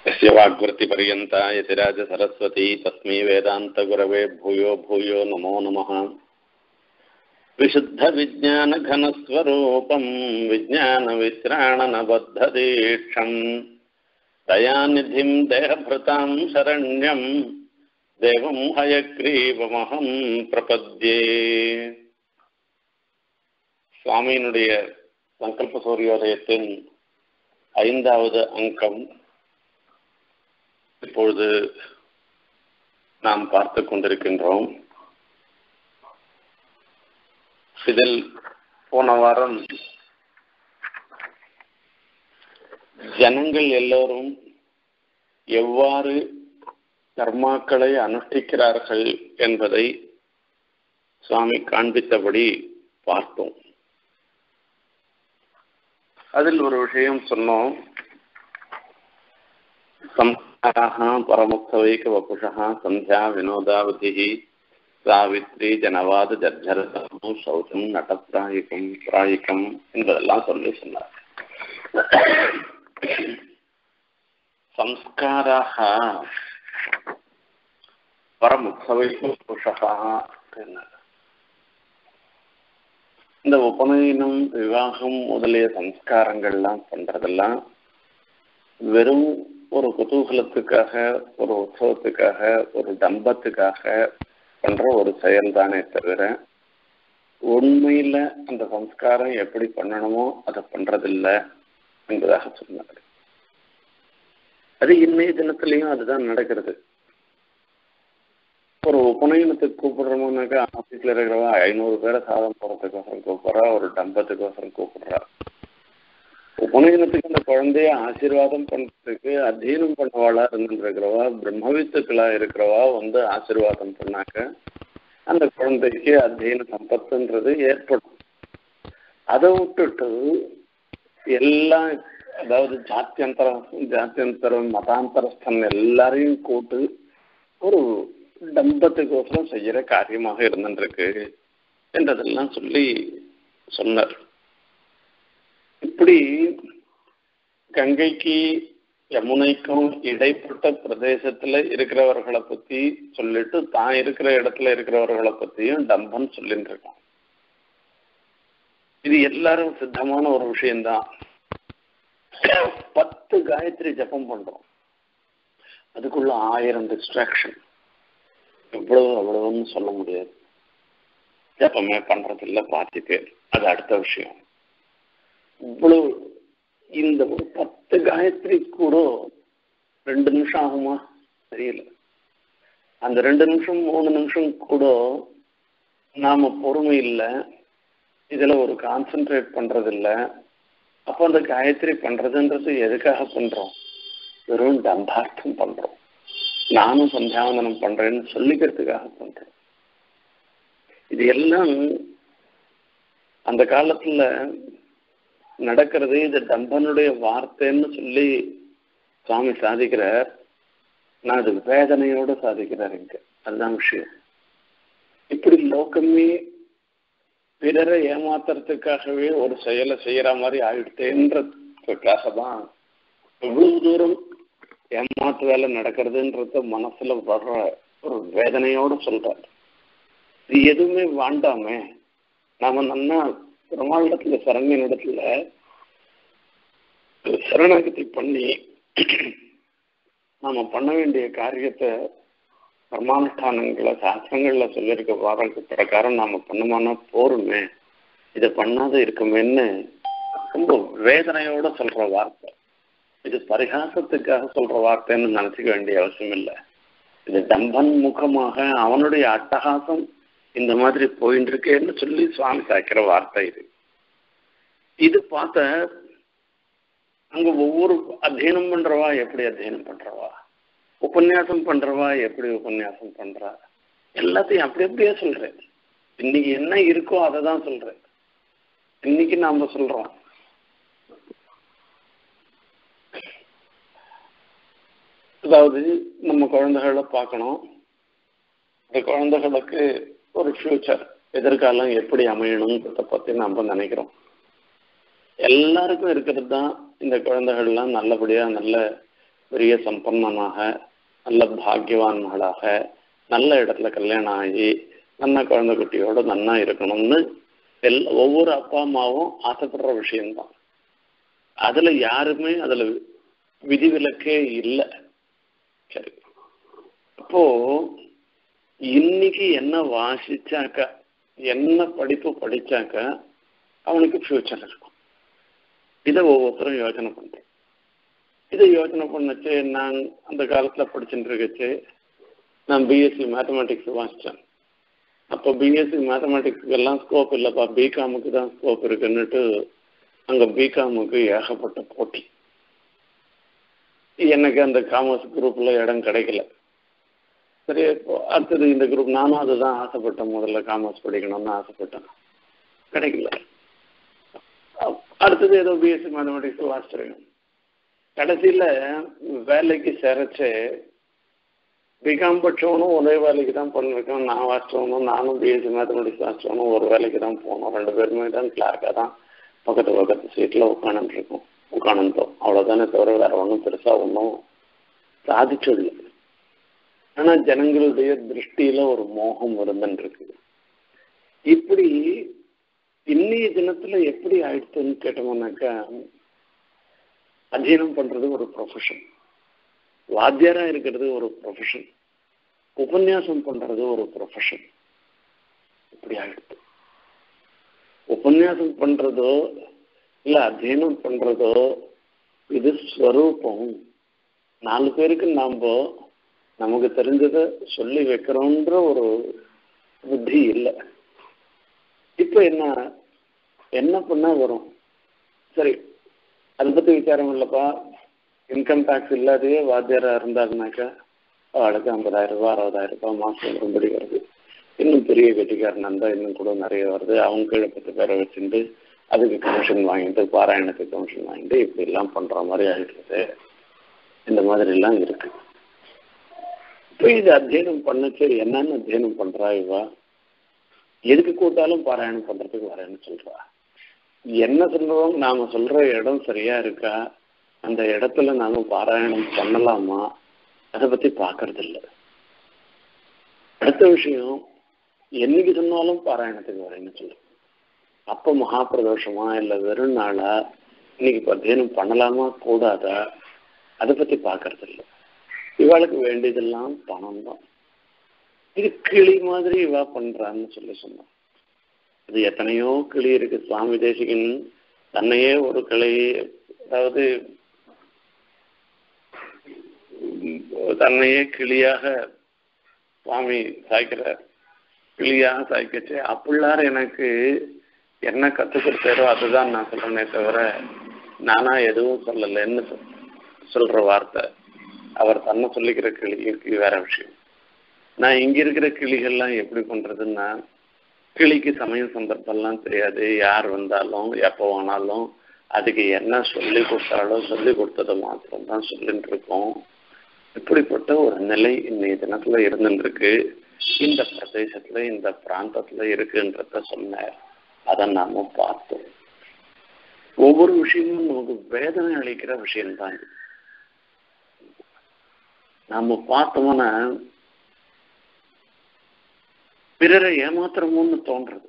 यस्य वाग्वृत्तिपर्यन्ता यतिराजसरस्वती तस्मै वेदान्तगुरवे भूयो भूयो नमो नमः विशुद्धविज्ञानघनस्वरूपम् विज्ञानविश्राणनबद्धदीक्षम् दयानिधिम् देहभृताम् शरण्यम् देवम् हयग्रीवमहम् प्रपद्ये சுவாமியினுடைய சங்கல்ப சூரியோதயத்தின் ஐந்தாவது அங்கம் இப்பொழுது நாம் பார்த்து கொண்டிருக்கின்றோம் இதில் போன வாரம் ஜனங்கள் எல்லோரும் எவ்வாறு கர்மாக்களை அனுஷ்டிக்கிறார்கள் என்பதை சுவாமி காண்பித்தபடி பார்த்தோம் அதில் ஒரு விஷயம் சொன்னோம் संस्काराः परमुत्सवैकवपुषः सन्ध्या विनोदावधिः சாவித்ரி ஜனவாத ஜர்ஜரதம் சௌச்சம் நடப்பிராயிகம் பிராயிகம் என்பதெல்லாம் சொல்லி சொன்னார் சம்ஸ்காராக பரமுத்சவைக்கும் புருஷா இந்த உபநயனம் விவாகம் முதலிய சம்ஸ்காரங்கள்லாம் பண்றதெல்லாம் வெறும் ஒரு குதூகலத்துக்காக ஒரு உற்சவத்துக்காக ஒரு தம்பத்துக்காக பண்ற ஒரு செயல் தானே தவிர உண்மையில அந்த சம்ஸ்காரம் எப்படி பண்ணணுமோ அதை பண்றதில்ல என்பதாக சொன்னார் அது இன்னைய தினத்திலையும் அதுதான் நடக்கிறது ஒரு உபநயனத்துக்கு கூப்பிடுறோம்னாக்கா ஆஃபீஸ்ல இருக்கிறவா ஐநூறு பேரை சாதம் போறதுக்கோசரம் கூப்பிடுறா ஒரு டம்பத்துக்கோசரம் கூப்பிடுறா உபநயனத்துக்கு அந்த குழந்தைய ஆசீர்வாதம் பண்றதுக்கு அத்தியனம் பண்ணவாளா இருந்துருக்கிறவா பிரம்மவித்துக்களா இருக்கிறவா வந்து ஆசீர்வாதம் பண்ணாக்க அந்த குழந்தைக்கு அத்தியன சம்பத்துன்றது ஏற்படும் அதை விட்டுட்டு எல்லாம் அதாவது ஜாத்தியந்தரம் ஜாத்தியந்தரம் மதாந்தரஸ்தன் எல்லாரையும் கூட்டு ஒரு டம்பத்துக்கோசரம் செய்யற காரியமாக இருந்துருக்கு என்றதெல்லாம் சொல்லி சொன்னார் இப்படி கங்கைக்கு யமுனைக்கும் இடைப்பட்ட பிரதேசத்துல இருக்கிறவர்களை பத்தி சொல்லிட்டு தான் இருக்கிற இடத்துல இருக்கிறவர்களை பத்தியும் டம்பன் சொல்லிட்டு இருக்கான் இது எல்லாரும் சித்தமான ஒரு விஷயம்தான் பத்து காயத்ரி ஜபம் பண்றோம் அதுக்குள்ள ஆயிரம் டிஸ்ட்ராக்ஷன் எவ்வளவு அவ்வளவுன்னு சொல்ல முடியாது ஜப்பமே பண்றதில்ல பாதி பேர் அது அடுத்த விஷயம் இவ்வளவு இந்த ஒரு பத்து காயத்ரி கூட ரெண்டு நிமிஷம் ஆகுமா தெரியல அந்த ரெண்டு நிமிஷம் மூணு நிமிஷம் கூட நாம பொறுமை இல்லை இதுல ஒரு கான்சென்ட்ரேட் பண்றது இல்லை அப்போ அந்த காயத்ரி பண்றதுன்றது எதுக்காக பண்றோம் வெறும் தம்பார்த்தம் பண்றோம் நானும் சந்தியாவந்தனம் பண்றேன்னு சொல்லிக்கிறதுக்காக பண்றேன் இது எல்லாம் அந்த காலத்துல நடக்கிறது இது டம்பனுடைய வார்த்தைன்னு சொல்லி சுவாமி சாதிக்கிறார் நான் அது வேதனையோட சாதிக்கிறார் இங்க அதுதான் விஷயம் இப்படி லோக்கமே பிறரை ஏமாத்துறதுக்காகவே ஒரு செயலை செய்யற மாதிரி ஆயிடுத்தேன்றதுக்காக தான் எவ்வளவு தூரம் ஏமாத்து வேலை நடக்கிறதுன்றத மனசுல வர்ற ஒரு வேதனையோட சொல்றாரு இது எதுவுமே வாண்டாமே நாம நன்னா பெருமாளிடத்துல சரண்யனிடத்துல சரணாகதி பண்ணி நாம பண்ண வேண்டிய காரியத்தை கர்மானுஷ்டானங்களை சாஸ்திரங்கள்ல சொல்லியிருக்க வாரத்துக்கு பிரகாரம் நாம பண்ணோம்னா போருமே இதை பண்ணாத இருக்குமேன்னு ரொம்ப வேதனையோட சொல்ற வார்த்தை இது பரிகாசத்துக்காக சொல்ற வார்த்தைன்னு நினைச்சுக்க வேண்டிய அவசியம் இல்லை இது டம்பன் முகமாக அவனுடைய அட்டகாசம் இந்த மாதிரி போயிட்டு இருக்கேன்னு சொல்லி சுவாமி சாய்க்கிற வார்த்தை இது இது பார்த்த அங்க ஒவ்வொரு அத்தியனம் பண்றவா எப்படி அத்தியனம் பண்றவா உபன்யாசம் பண்றவா எப்படி உபன்யாசம் பண்றா எல்லாத்தையும் அப்படி அப்படியே சொல்றேன் இன்னைக்கு என்ன இருக்கோ அதை தான் சொல்றேன் இன்னைக்கு நாம சொல்றோம் அதாவது நம்ம குழந்தைகளை பார்க்கணும் இந்த குழந்தைகளுக்கு ஒரு ஃபியூச்சர் எதிர்காலம் எப்படி அமையணுங்கிறத பற்றி நம்ம நினைக்கிறோம் எல்லாருக்கும் இருக்கிறது தான் இந்த குழந்தைகள்லாம் நல்லபடியாக நல்ல பெரிய சம்பன்னனாக நல்ல பாக்கியவான்களாக நல்ல இடத்துல கல்யாணம் ஆகி நல்ல குழந்தை குட்டியோட நன்னா இருக்கணும்னு எல் ஒவ்வொரு அப்பா அம்மாவும் ஆசைப்படுற விஷயம்தான் அதுல யாருமே அதுல விதிவிலக்கே இல்லை சரி அப்போ இன்னைக்கு என்ன வாசிச்சாக்க என்ன படிப்பு படிச்சாக்க அவனுக்கு ஃபியூச்சர் இருக்கும் இதை ஒவ்வொருத்தரும் யோசனை பண்றோம் இதை யோசனை பண்ணச்சு நான் அந்த காலத்துல படிச்சுட்டு இருக்கச்சு நான் பிஎஸ்சி மேத்தமெட்டிக்ஸ் வாசித்தேன் அப்போ பிஎஸ்சி மேத்தமெட்டிக்ஸுக்கு எல்லாம் ஸ்கோப் இல்லைப்பா பிகாமுக்கு தான் ஸ்கோப் இருக்குன்னுட்டு அங்கே பிகாமுக்கு ஏகப்பட்ட போட்டி எனக்கு அந்த காமர்ஸ் குரூப்பில் இடம் கிடைக்கல சரி இப்போ அடுத்தது இந்த குரூப் நானும் அதுதான் ஆசைப்பட்டேன் முதல்ல காமர்ஸ் படிக்கணும்னு ஆசைப்பட்டேன் கிடைக்கல அடுத்தது ஏதோ பிஎஸ்சி மேத்தமெட்டிக்ஸ் வாசிச்சிருக்கேன் கடைசியில் வேலைக்கு சேரச்சு பிகாம் படிச்சவனும் ஒரே வேலைக்கு தான் பண்ணிருக்கோம் நான் வாசிச்சவனும் நானும் பிஎஸ்சி மேத்தமெட்டிக்ஸ் வாசிச்சவனும் ஒரு வேலைக்கு தான் போனோம் ரெண்டு பேருமே தான் கிளார்க்காக தான் பக்கத்து பக்கத்து சீட்டில் உட்காந்துருக்கோம் உட்காந்துட்டோம் அவ்வளோதானே தவிர வேற ஒன்றும் பெருசாக ஒன்றும் சாதிச்சது இல்லை ஆனால் ஜனங்களுடைய திருஷ்டியில் ஒரு மோகம் இருந்துருக்கு இப்படி இன்னைய தினத்தில் எப்படி ஆயிடுச்சுன்னு கேட்டோம்னாக்கா அध्यயனம் பண்ணுறது ஒரு ப்ரொஃபஷன் வாத்தியாரா இருக்கிறது ஒரு ப்ரொஃபஷன் உபன்யாசம் பண்றது ஒரு ப்ரொஃபஷன் இப்படி ஆயிடுது உபன்யாசம் பண்றதோ இல்ல அத்தியனம் பண்றதோ இது ஸ்வரூபம் நாலு பேருக்கு நாம நமக்கு தெரிஞ்சதை சொல்லி வைக்கிறோன்ற ஒரு புத்தி இல்லை இப்ப என்ன என்ன பண்ணா வரும் சரி அதை பத்தி விசாரம் இல்லப்பா இன்கம் டேக்ஸ் இல்லாதே வாத்தியாரா இருந்தாருனாக்கா அவளுக்கு ஐம்பதாயிரம் ரூபாய் அறுபதாயிரம் ரூபாய் மாசம் வரும்படி வருது இன்னும் பெரிய கெட்டிக்காரன் இருந்தால் இன்னும் கூட நிறைய வருது அவங்க கீழே பத்து பேரை வச்சுட்டு அதுக்கு கமிஷன் வாங்கிட்டு பாராயணத்துக்கு கமிஷன் வாங்கிட்டு இப்படி எல்லாம் பண்ற மாதிரி ஆகிடுது இந்த மாதிரி எல்லாம் இருக்கு இப்போ இது அத்தியனம் பண்ணச்சு என்னன்னு அத்தியனம் பண்றா இவா எதுக்கு கூட்டாலும் பாராயணம் பண்றதுக்கு வரேன்னு சொல்றா என்ன சொல்றோம் நாம சொல்ற இடம் சரியா இருக்கா அந்த இடத்துல நாம பாராயணம் பண்ணலாமா அதை பத்தி பாக்குறது இல்லை அடுத்த விஷயம் என்னைக்கு சொன்னாலும் பாராயணத்துக்கு வரேன்னு சொல்றோம் அப்போ மகாபிரதோஷமா இல்லை வெறும் நாளா இன்னைக்கு அத்தியனம் பண்ணலாமா கூடாதா அதை பத்தி பாக்குறது இல்லை இவாளுக்கு வேண்டியதெல்லாம் பணம் தான் இது கிளி மாதிரி இவா பண்றான்னு சொல்லி சொன்னான் இது எத்தனையோ கிளி இருக்கு சுவாமி தேசிகன் தன்னையே ஒரு கிளை அதாவது தன்னையே கிளியாக சுவாமி சாய்க்கிறார் கிளியாக சாய்க்கச்சு அப்பிள்ளார் எனக்கு என்ன கற்றுக் கொடுத்தாரோ அதுதான் நான் சொல்றேனே தவிர நானா எதுவும் சொல்லலைன்னு சொல்ற வார்த்தை அவர் தன்னை சொல்லிக்கிற கிளிக்கு வேற விஷயம் நான் இங்க இருக்கிற கிளிகள்லாம் எப்படி பண்றதுன்னா கிளிக்கு சமயம் சந்தர்ப்பம்லாம் தெரியாது யார் வந்தாலும் எப்போ வேணாலும் அதுக்கு என்ன சொல்லி கொடுத்தாலோ சொல்லி கொடுத்ததை மாத்திரம் தான் சொல்லிட்டு இருக்கோம் இப்படிப்பட்ட ஒரு நிலை இன்னைய தினத்துல இருந்துருக்கு இந்த பிரதேசத்துல இந்த பிராந்தத்துல இருக்குன்றத சொன்னார் அதை நாம பார்த்தோம் ஒவ்வொரு விஷயமும் நமக்கு வேதனை அளிக்கிற விஷயம்தான் இது நாம பார்த்தோம்னா பிறரை ஏமாத்திரமோன்னு தோன்றது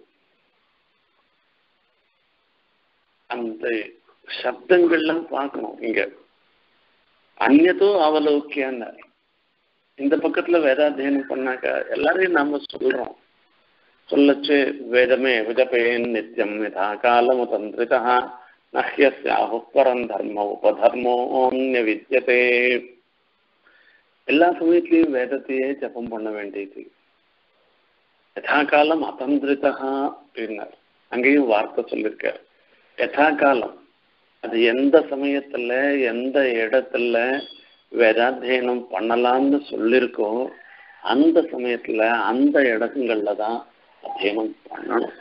அந்த சப்தங்கள்லாம் பார்க்கணும் இங்க அந்நதோ அவலோக்கியான இந்த பக்கத்துல வேதாத்தியனம் பண்ணாக்க எல்லாரையும் நாம சொல்றோம் சொல்லச்சு வேதமே விஜபேன் நித்தியம் யதா காலம் தந்திரிதா நஹ்யஸ்யாஹுப்பரம் தர்ம உபதர்மோன்ய வித்தியதே எல்லா சமயத்திலையும் வேதத்தையே ஜபம் பண்ண வேண்டியது யதா காலம் அதந்திரிதா அப்படின்னார் அங்கேயும் வார்த்தை சொல்லியிருக்கார் யதா காலம் அது எந்த சமயத்துல எந்த இடத்துல வேதாத்தியனம் பண்ணலாம்னு சொல்லியிருக்கோ அந்த சமயத்துல அந்த இடங்கள்ல தான் அத்தியனம் பண்ணணும்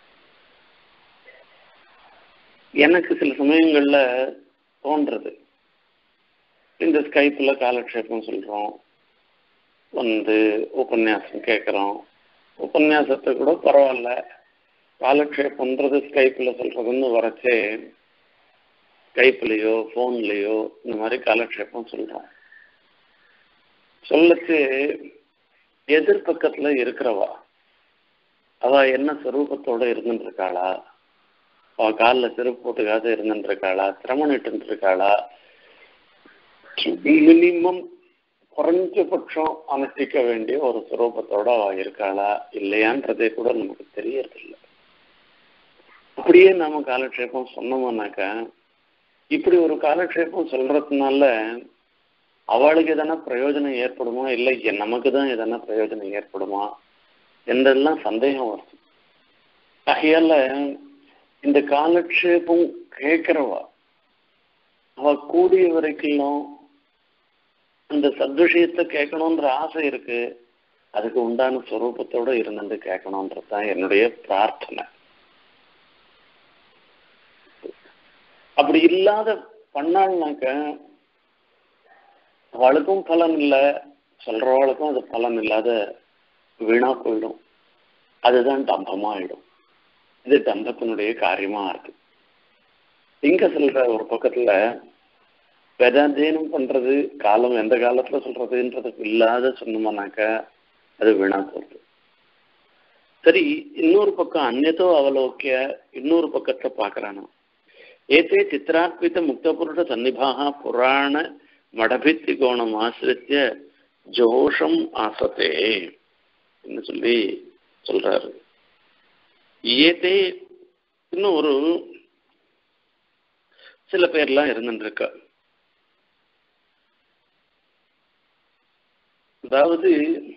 எனக்கு சில சமயங்கள்ல தோன்றது இந்த ஸ்கைப்ல காலக்ஷேபம் சொல்றோம் வந்து உபன்யாசம் கேட்குறோம் உபன்யாசத்தை கூட பரவாயில்ல காலக்ஷேபம்ன்றது ஸ்கைப்பில் சொல்றதுன்னு வரச்சே ஸ்கைப்லேயோ ஃபோன்லேயோ இந்த மாதிரி காலக்ஷேபம் சொல்கிறோம் சொல்லச்சு எதிர்பக்கத்துல இருக்கிறவா அவ என்ன சொரூபத்தோட இருந்துட்டு இருக்காளா அவ காலில் செருப்பு போட்டுக்காத இருந்துட்டு இருக்காளா சிரமணிட்டு இருக்காளா மினிமம் குறைஞ்சபட்சம் அனுஷ்டிக்க வேண்டிய ஒரு சுரூபத்தோட அவ இருக்காளா இல்லையான்றதே கூட நமக்கு தெரியறதில்லை அப்படியே நாம காலக்ஷேபம் சொன்னோம்னாக்கா இப்படி ஒரு காலக்ஷேபம் சொல்றதுனால அவளுக்கு எதனா பிரயோஜனம் ஏற்படுமா இல்லை நமக்கு தான் எதனா பிரயோஜனம் ஏற்படுமா என்றெல்லாம் சந்தேகம் வருது ஆகையால இந்த காலக்ஷேபம் கேட்கிறவா அவ கூடிய வரைக்கும் அந்த சத்விஷயத்தை கேட்கணுன்ற ஆசை இருக்கு அதுக்கு உண்டான ஸ்வரூபத்தோட இருந்துட்டு கேட்கணுன்றது தான் என்னுடைய பிரார்த்தனை அப்படி இல்லாத பண்ணாள்னாக்க அவளுக்கும் பலன் இல்லை சொல்றவளுக்கும் அது பலன் இல்லாத வீணா போயிடும் அதுதான் டம்பமாயிடும் இது டம்பத்தினுடைய காரியமா இருக்கு இங்க சொல்ற ஒரு பக்கத்துல வேதாத்தியனம் பண்றது காலம் எந்த காலத்துல சொல்றதுன்றது இல்லாத சொன்னோம்னாக்க அது வீணா போகுது சரி இன்னொரு பக்கம் அந்நதோ அவலோக்கிய இன்னொரு பக்கத்தை பார்க்கறானா ஏதே சித்திராத்வித முக்தபுருஷ சன்னிபாக புராண மடபித்தி கோணம் ஆசிரித்திய ஜோஷம் ஆசத்தே என்று சொல்லி சொல்றாரு ஏதே இன்னும் ஒரு சில பேர்லாம் இருந்துருக்கா அதாவது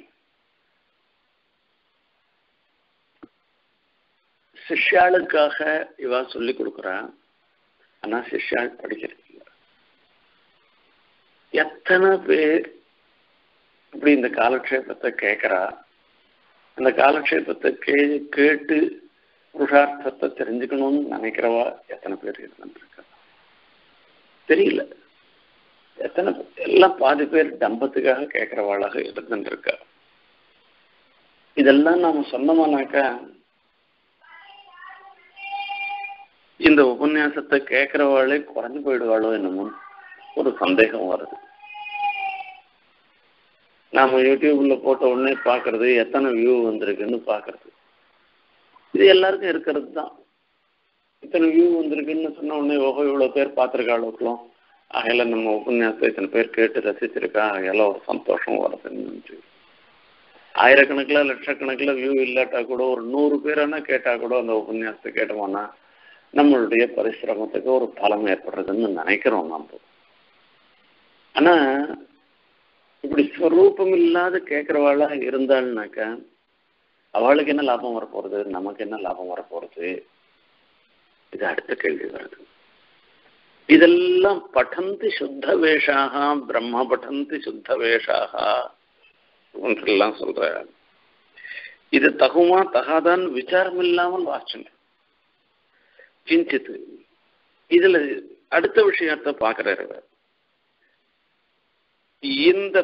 சிஷ்யாளுக்காக இவா சொல்லி கொடுக்குறா ஆனா சிஷ்யாள் படிக்கிறது இல்லை எத்தனை பேர் இப்படி இந்த காலக்ஷேபத்தை கேட்கிறா அந்த காலக்ஷேபத்தை கே கேட்டு புருஷார்த்தத்தை தெரிஞ்சுக்கணும்னு நினைக்கிறவா எத்தனை பேர் இருந்துருக்கா தெரியல எத்தனை எல்லாம் பாதி பேர் டம்பத்துக்காக கேட்கிறவாளாக இருந்துருக்கா இதெல்லாம் நாம சொன்னோமானாக்கா இந்த உபன்யாசத்தை கேட்கிறவாளே குறைஞ்சு போயிடுவாளோ என்னமோ ஒரு சந்தேகம் வருது நாம யூடியூப்ல போட்ட உடனே பாக்குறது எத்தனை வியூ வந்திருக்குன்னு பாக்குறது இது எல்லாருக்கும் இருக்கிறது தான் இத்தனை வியூ வந்திருக்குன்னு சொன்ன உடனே ஓஹோ இவ்வளவு பேர் பார்த்துருக்காளுக்கெல்லாம் ஆகையில நம்ம உபன்யாசத்தை இத்தனை பேர் கேட்டு ரசிச்சிருக்கா ஆகையால ஒரு சந்தோஷம் வருதுன்னு ஆயிரக்கணக்கில் லட்சக்கணக்கில் வியூ இல்லாட்டா கூட ஒரு நூறு பேரானா கேட்டா கூட அந்த உபன்யாசத்தை கேட்டோம்னா நம்மளுடைய பரிசிரமத்துக்கு ஒரு பலம் ஏற்படுறதுன்னு நினைக்கிறோம் நம்ம ஆனா இப்படி ஸ்வரூபம் இல்லாத கேட்கிறவாளா இருந்தாள்னாக்கா அவளுக்கு என்ன லாபம் வரப்போறது நமக்கு என்ன லாபம் வரப்போறது இது அடுத்த கேள்வி வருது இதெல்லாம் பட்டந்தி சுத்த வேஷாக பிரம்ம பட்டந்தி சுத்த வேஷாக ஒன்றெல்லாம் சொல்ற இது தகுமா தகாதான்னு விசாரம் இல்லாமல் வாசனை கிஞ்சித்து இதுல அடுத்த விஷயத்த பாக்குறாரு இந்த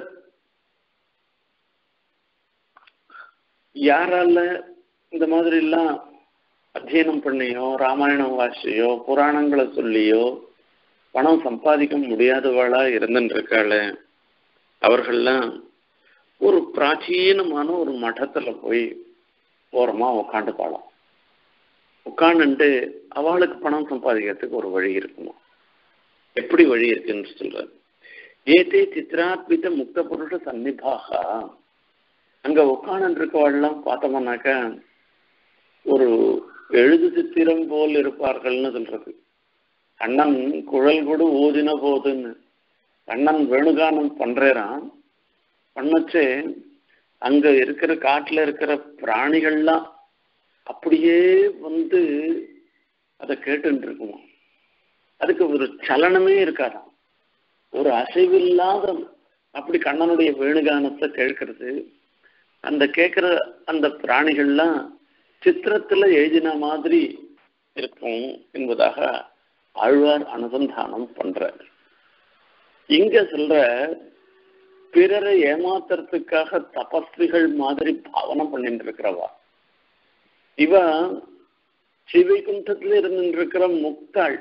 யாரால இந்த மாதிரி எல்லாம் அத்தியனம் பண்ணியோ ராமாயணம் வாசியோ புராணங்களை சொல்லியோ பணம் சம்பாதிக்க முடியாதவளா இருந்துட்டு இருக்காள அவர்கள்லாம் ஒரு பிராச்சீனமான ஒரு மഠத்துல போய் ஓரமா உக்காண்டுப்பாளாம் உட்காந்துட்டு அவளுக்கு பணம் சம்பாதிக்கிறதுக்கு ஒரு வழி இருக்குமா எப்படி வழி இருக்குன்னு சொல்ற ஏதே சித்ராத்வித முக்த புருஷ சன்னிபாக அங்க உட்காந்து இருக்கவாள்லாம் பார்த்தோம்னாக்க ஒரு எழுது சித்திரம் போல் இருப்பார்கள்னு சொல்றது கண்ணன் குழல் கூட ஊதின போதுன்னு கண்ணன் வேணுகானம் பண்றான் பண்ணச்சு அங்க இருக்கிற காட்டுல இருக்கிற பிராணிகள்லாம் அப்படியே வந்து அதை கேட்டுட்டு இருக்குமா அதுக்கு ஒரு சலனமே இருக்காதாம் ஒரு அசைவில்லாத அப்படி கண்ணனுடைய வேணுகானத்தை கேட்கறது அந்த கேட்கிற அந்த பிராணிகள்லாம் சித்திரத்துல எழுதின மாதிரி இருக்கும் என்பதாக ஆழ்வார் அனுசந்தானம் பண்றார் இங்க சொல்ற பிறரை ஏமாத்துறதுக்காக தபஸ்விகள் மாதிரி பாவனை பண்ணிட்டு இருக்கிறவா இவ சிவைகுண்டத்துல இருந்துட்டு இருக்கிற முக்தாள்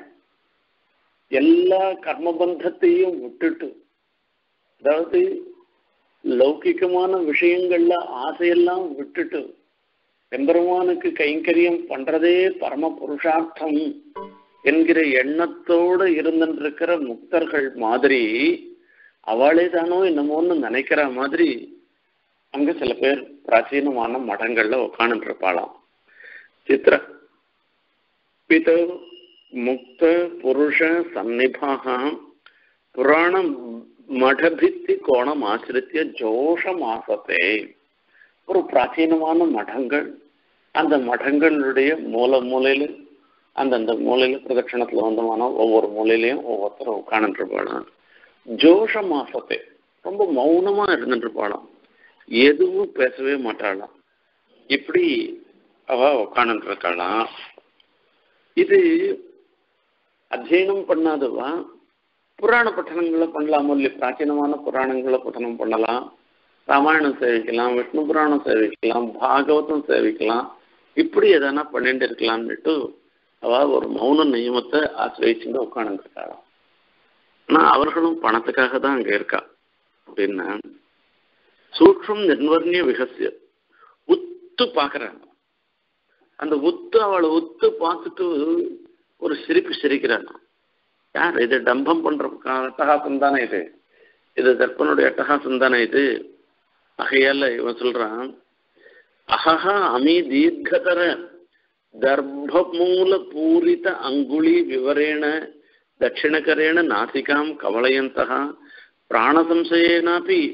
எல்லா கர்மபந்தத்தையும் விட்டுட்டு அதாவது லௌகிகமான விஷயங்கள்ல ஆசையெல்லாம் விட்டுட்டு எம்பெருமானுக்கு கைங்கரியம் பண்றதே பரம புருஷார்த்தம் என்கிற எண்ணத்தோடு இருந்துருக்கிற முக்தர்கள் மாதிரி அவளே தானோ என்னமோன்னு நினைக்கிற மாதிரி அங்க சில பேர் பிராச்சீனமான மடங்கள்ல உட்காந்துட்டு இருப்பாளாம் சித்திர பித முக்த புருஷ சந்நிபாக புராண மடபித்தி கோணம் ஆசிரித்திய ஜோஷமாசத்தை ஒரு பிராச்சீனமான மடங்கள் அந்த மடங்களுடைய மூல மூலையில அந்தந்த மூலையில பிரதட்சணத்துல வந்தமான ஒவ்வொரு மூலையிலையும் ஒவ்வொருத்தரும் உட்காந்துட்டு இருப்பாளாம் ஜோஷ மாசத்தை ரொம்ப மௌனமா இருந்துட்டு இருப்பாளாம் எதுவும் பேசவே மாட்டாளாம் இப்படி அவ உட்காந்துட்டு இருக்காளாம் இது அத்தியனம் பண்ணாதவா புராண பட்டணங்களை பண்ணலாமோ இல்லையா பிராச்சீனமான புராணங்களை பட்டணம் பண்ணலாம் ராமாயணம் சேவிக்கலாம் விஷ்ணு புராணம் சேவிக்கலாம் பாகவதம் சேவிக்கலாம் இப்படி எதனா பண்ணிட்டு இருக்கலாம்னுட்டு அவ ஒரு மௌன நியமத்தை ஆசிரியச்சுட்டு உட்காந்துருக்காளாம் ஆனா அவர்களும் பணத்துக்காக தான் அங்க இருக்கா அப்படின்னா சூக்ஷம் நிர்வர்ணிய விகசிய உத்து பாக்குறாங்க அந்த உத்து அவளை உத்து பார்த்துட்டு ஒரு சிரிப்பு சிரிக்கிறாங்க யார் இது டம்பம் பண்ற அட்டகாசம் தானே இது இது தர்ப்பனுடைய அட்டகாசம் தானே இது ஆகையால இவன் சொல்றான் அஹஹா அமி தீர்க்கதர தர்ப்பமூல பூரித அங்குளி விவரேண தட்சிணகரேண நாசிகாம் கவலயந்தः பிராணசம்சயேனாப்பி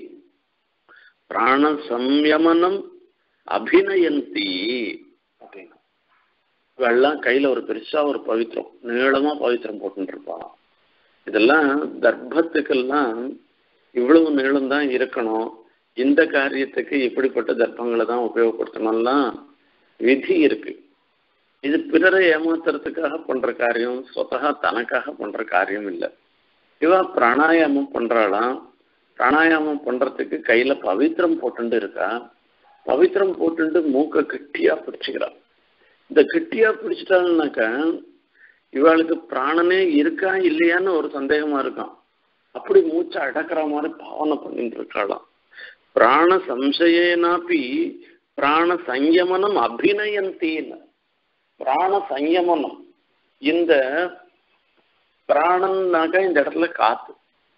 பிராணசம்யமனம் அபிநயந்தி அப்படின்னா வெள்ளம் கையில ஒரு பெருசா ஒரு பவித்திரம் நீளமா பவித்திரம் போட்டுட்டு இருப்பான் இதெல்லாம் தர்ப்பத்துக்கெல்லாம் இவ்வளவு நீளம் தான் இருக்கணும் இந்த காரியத்துக்கு இப்படிப்பட்ட தர்ப்பங்களை தான் உபயோகப்படுத்தணும்லாம் விதி இருக்கு இது பிறரை ஏமாத்துறதுக்காக பண்ற காரியம் சொத்தகா தனக்காக பண்ற காரியம் இல்லை இவ பிராணாயாமம் பண்றாளாம் பிராணாயாமம் பண்றதுக்கு கையில பவித்திரம் போட்டுண்டு இருக்கா பவித்திரம் போட்டுண்டு மூக்க கெட்டியா பிடிச்சுக்கிறான் இந்த கெட்டியா பிடிச்சிட்டாங்கனாக்கா இவாளுக்கு பிராணனே இருக்கா இல்லையான்னு ஒரு சந்தேகமா இருக்கான் அப்படி மூச்சை அடக்கிற மாதிரி பாவனை பண்ணிட்டு இருக்காளாம் பிராண சம்சயேனாப்பி பிராண சங்கமனம் அபிநயந்தின்னு பிராண சங்கமனம் இந்த பிராணன்னாக்கா இந்த இடத்துல காத்து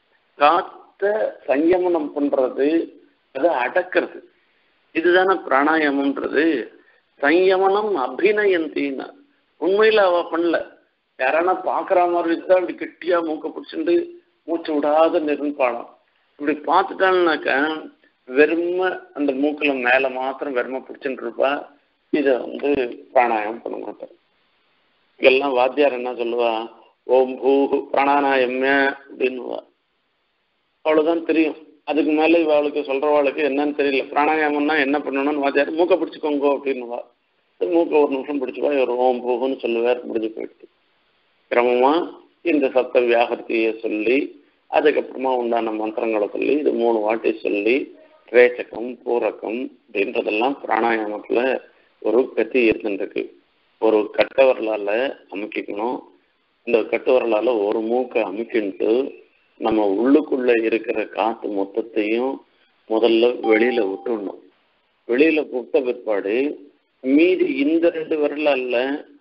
காத்த சங்கமனம் பண்றது அதை அடக்கிறது இதுதானே பிராணாயாமம்ன்றது சங்கமனம் அபிநயந்தின்னு உண்மையில அவ பண்ணல யாரானா பாக்குற மாதிரி இருந்தா அப்படி கெட்டியா மூக்க பிடிச்சிட்டு மூச்சு விடாத நிருப்பாளாம் இப்படி பார்த்துட்டாள்னாக்கா வெறும அந்த மூக்குல மேல மாத்திரம் வெறும பிடிச்சிட்டு இருப்பா இதை வந்து பிராணாயாமம் பண்ண மாட்டார் இதெல்லாம் வாத்தியார் என்ன சொல்லுவா ஓம் பூ பிராணாயாமிய அப்படின்னுவா அவ்வளவுதான் தெரியும் அதுக்கு மேல இவளுக்கு சொல்றவாளுக்கு என்னன்னு தெரியல பிராணாயாமம்னா என்ன பண்ணணும்னு வாத்தியார் மூக்க பிடிச்சிக்கோங்க அப்படின்னுவா மூக்க ஒரு நிமிஷம் பிடிச்சுவா இவர் ஓம் பூகுன்னு சொல்லுவார் முடிஞ்சு போயிடுது கிரமமா இந்த சப்த வியாகர்த்தியை சொல்லி அதுக்கப்புறமா உண்டான மந்திரங்களை சொல்லி இது மூணு வாட்டி சொல்லி ரேச்சகம் பூரக்கம் அப்படின்றதெல்லாம் பிராணாயாமத்துல ஒரு கத்தி இருந்துருக்கு ஒரு கட்டவரலால அமுக்கிக்கணும் இந்த கட்டுவரலால ஒரு மூக்கை அமுக்கின்ட்டு நம்ம உள்ளுக்குள்ள இருக்கிற காத்து மொத்தத்தையும் முதல்ல வெளியில விட்டுடணும் வெளியில விட்ட பிற்பாடு மீதி இந்த ரெண்டு விரலால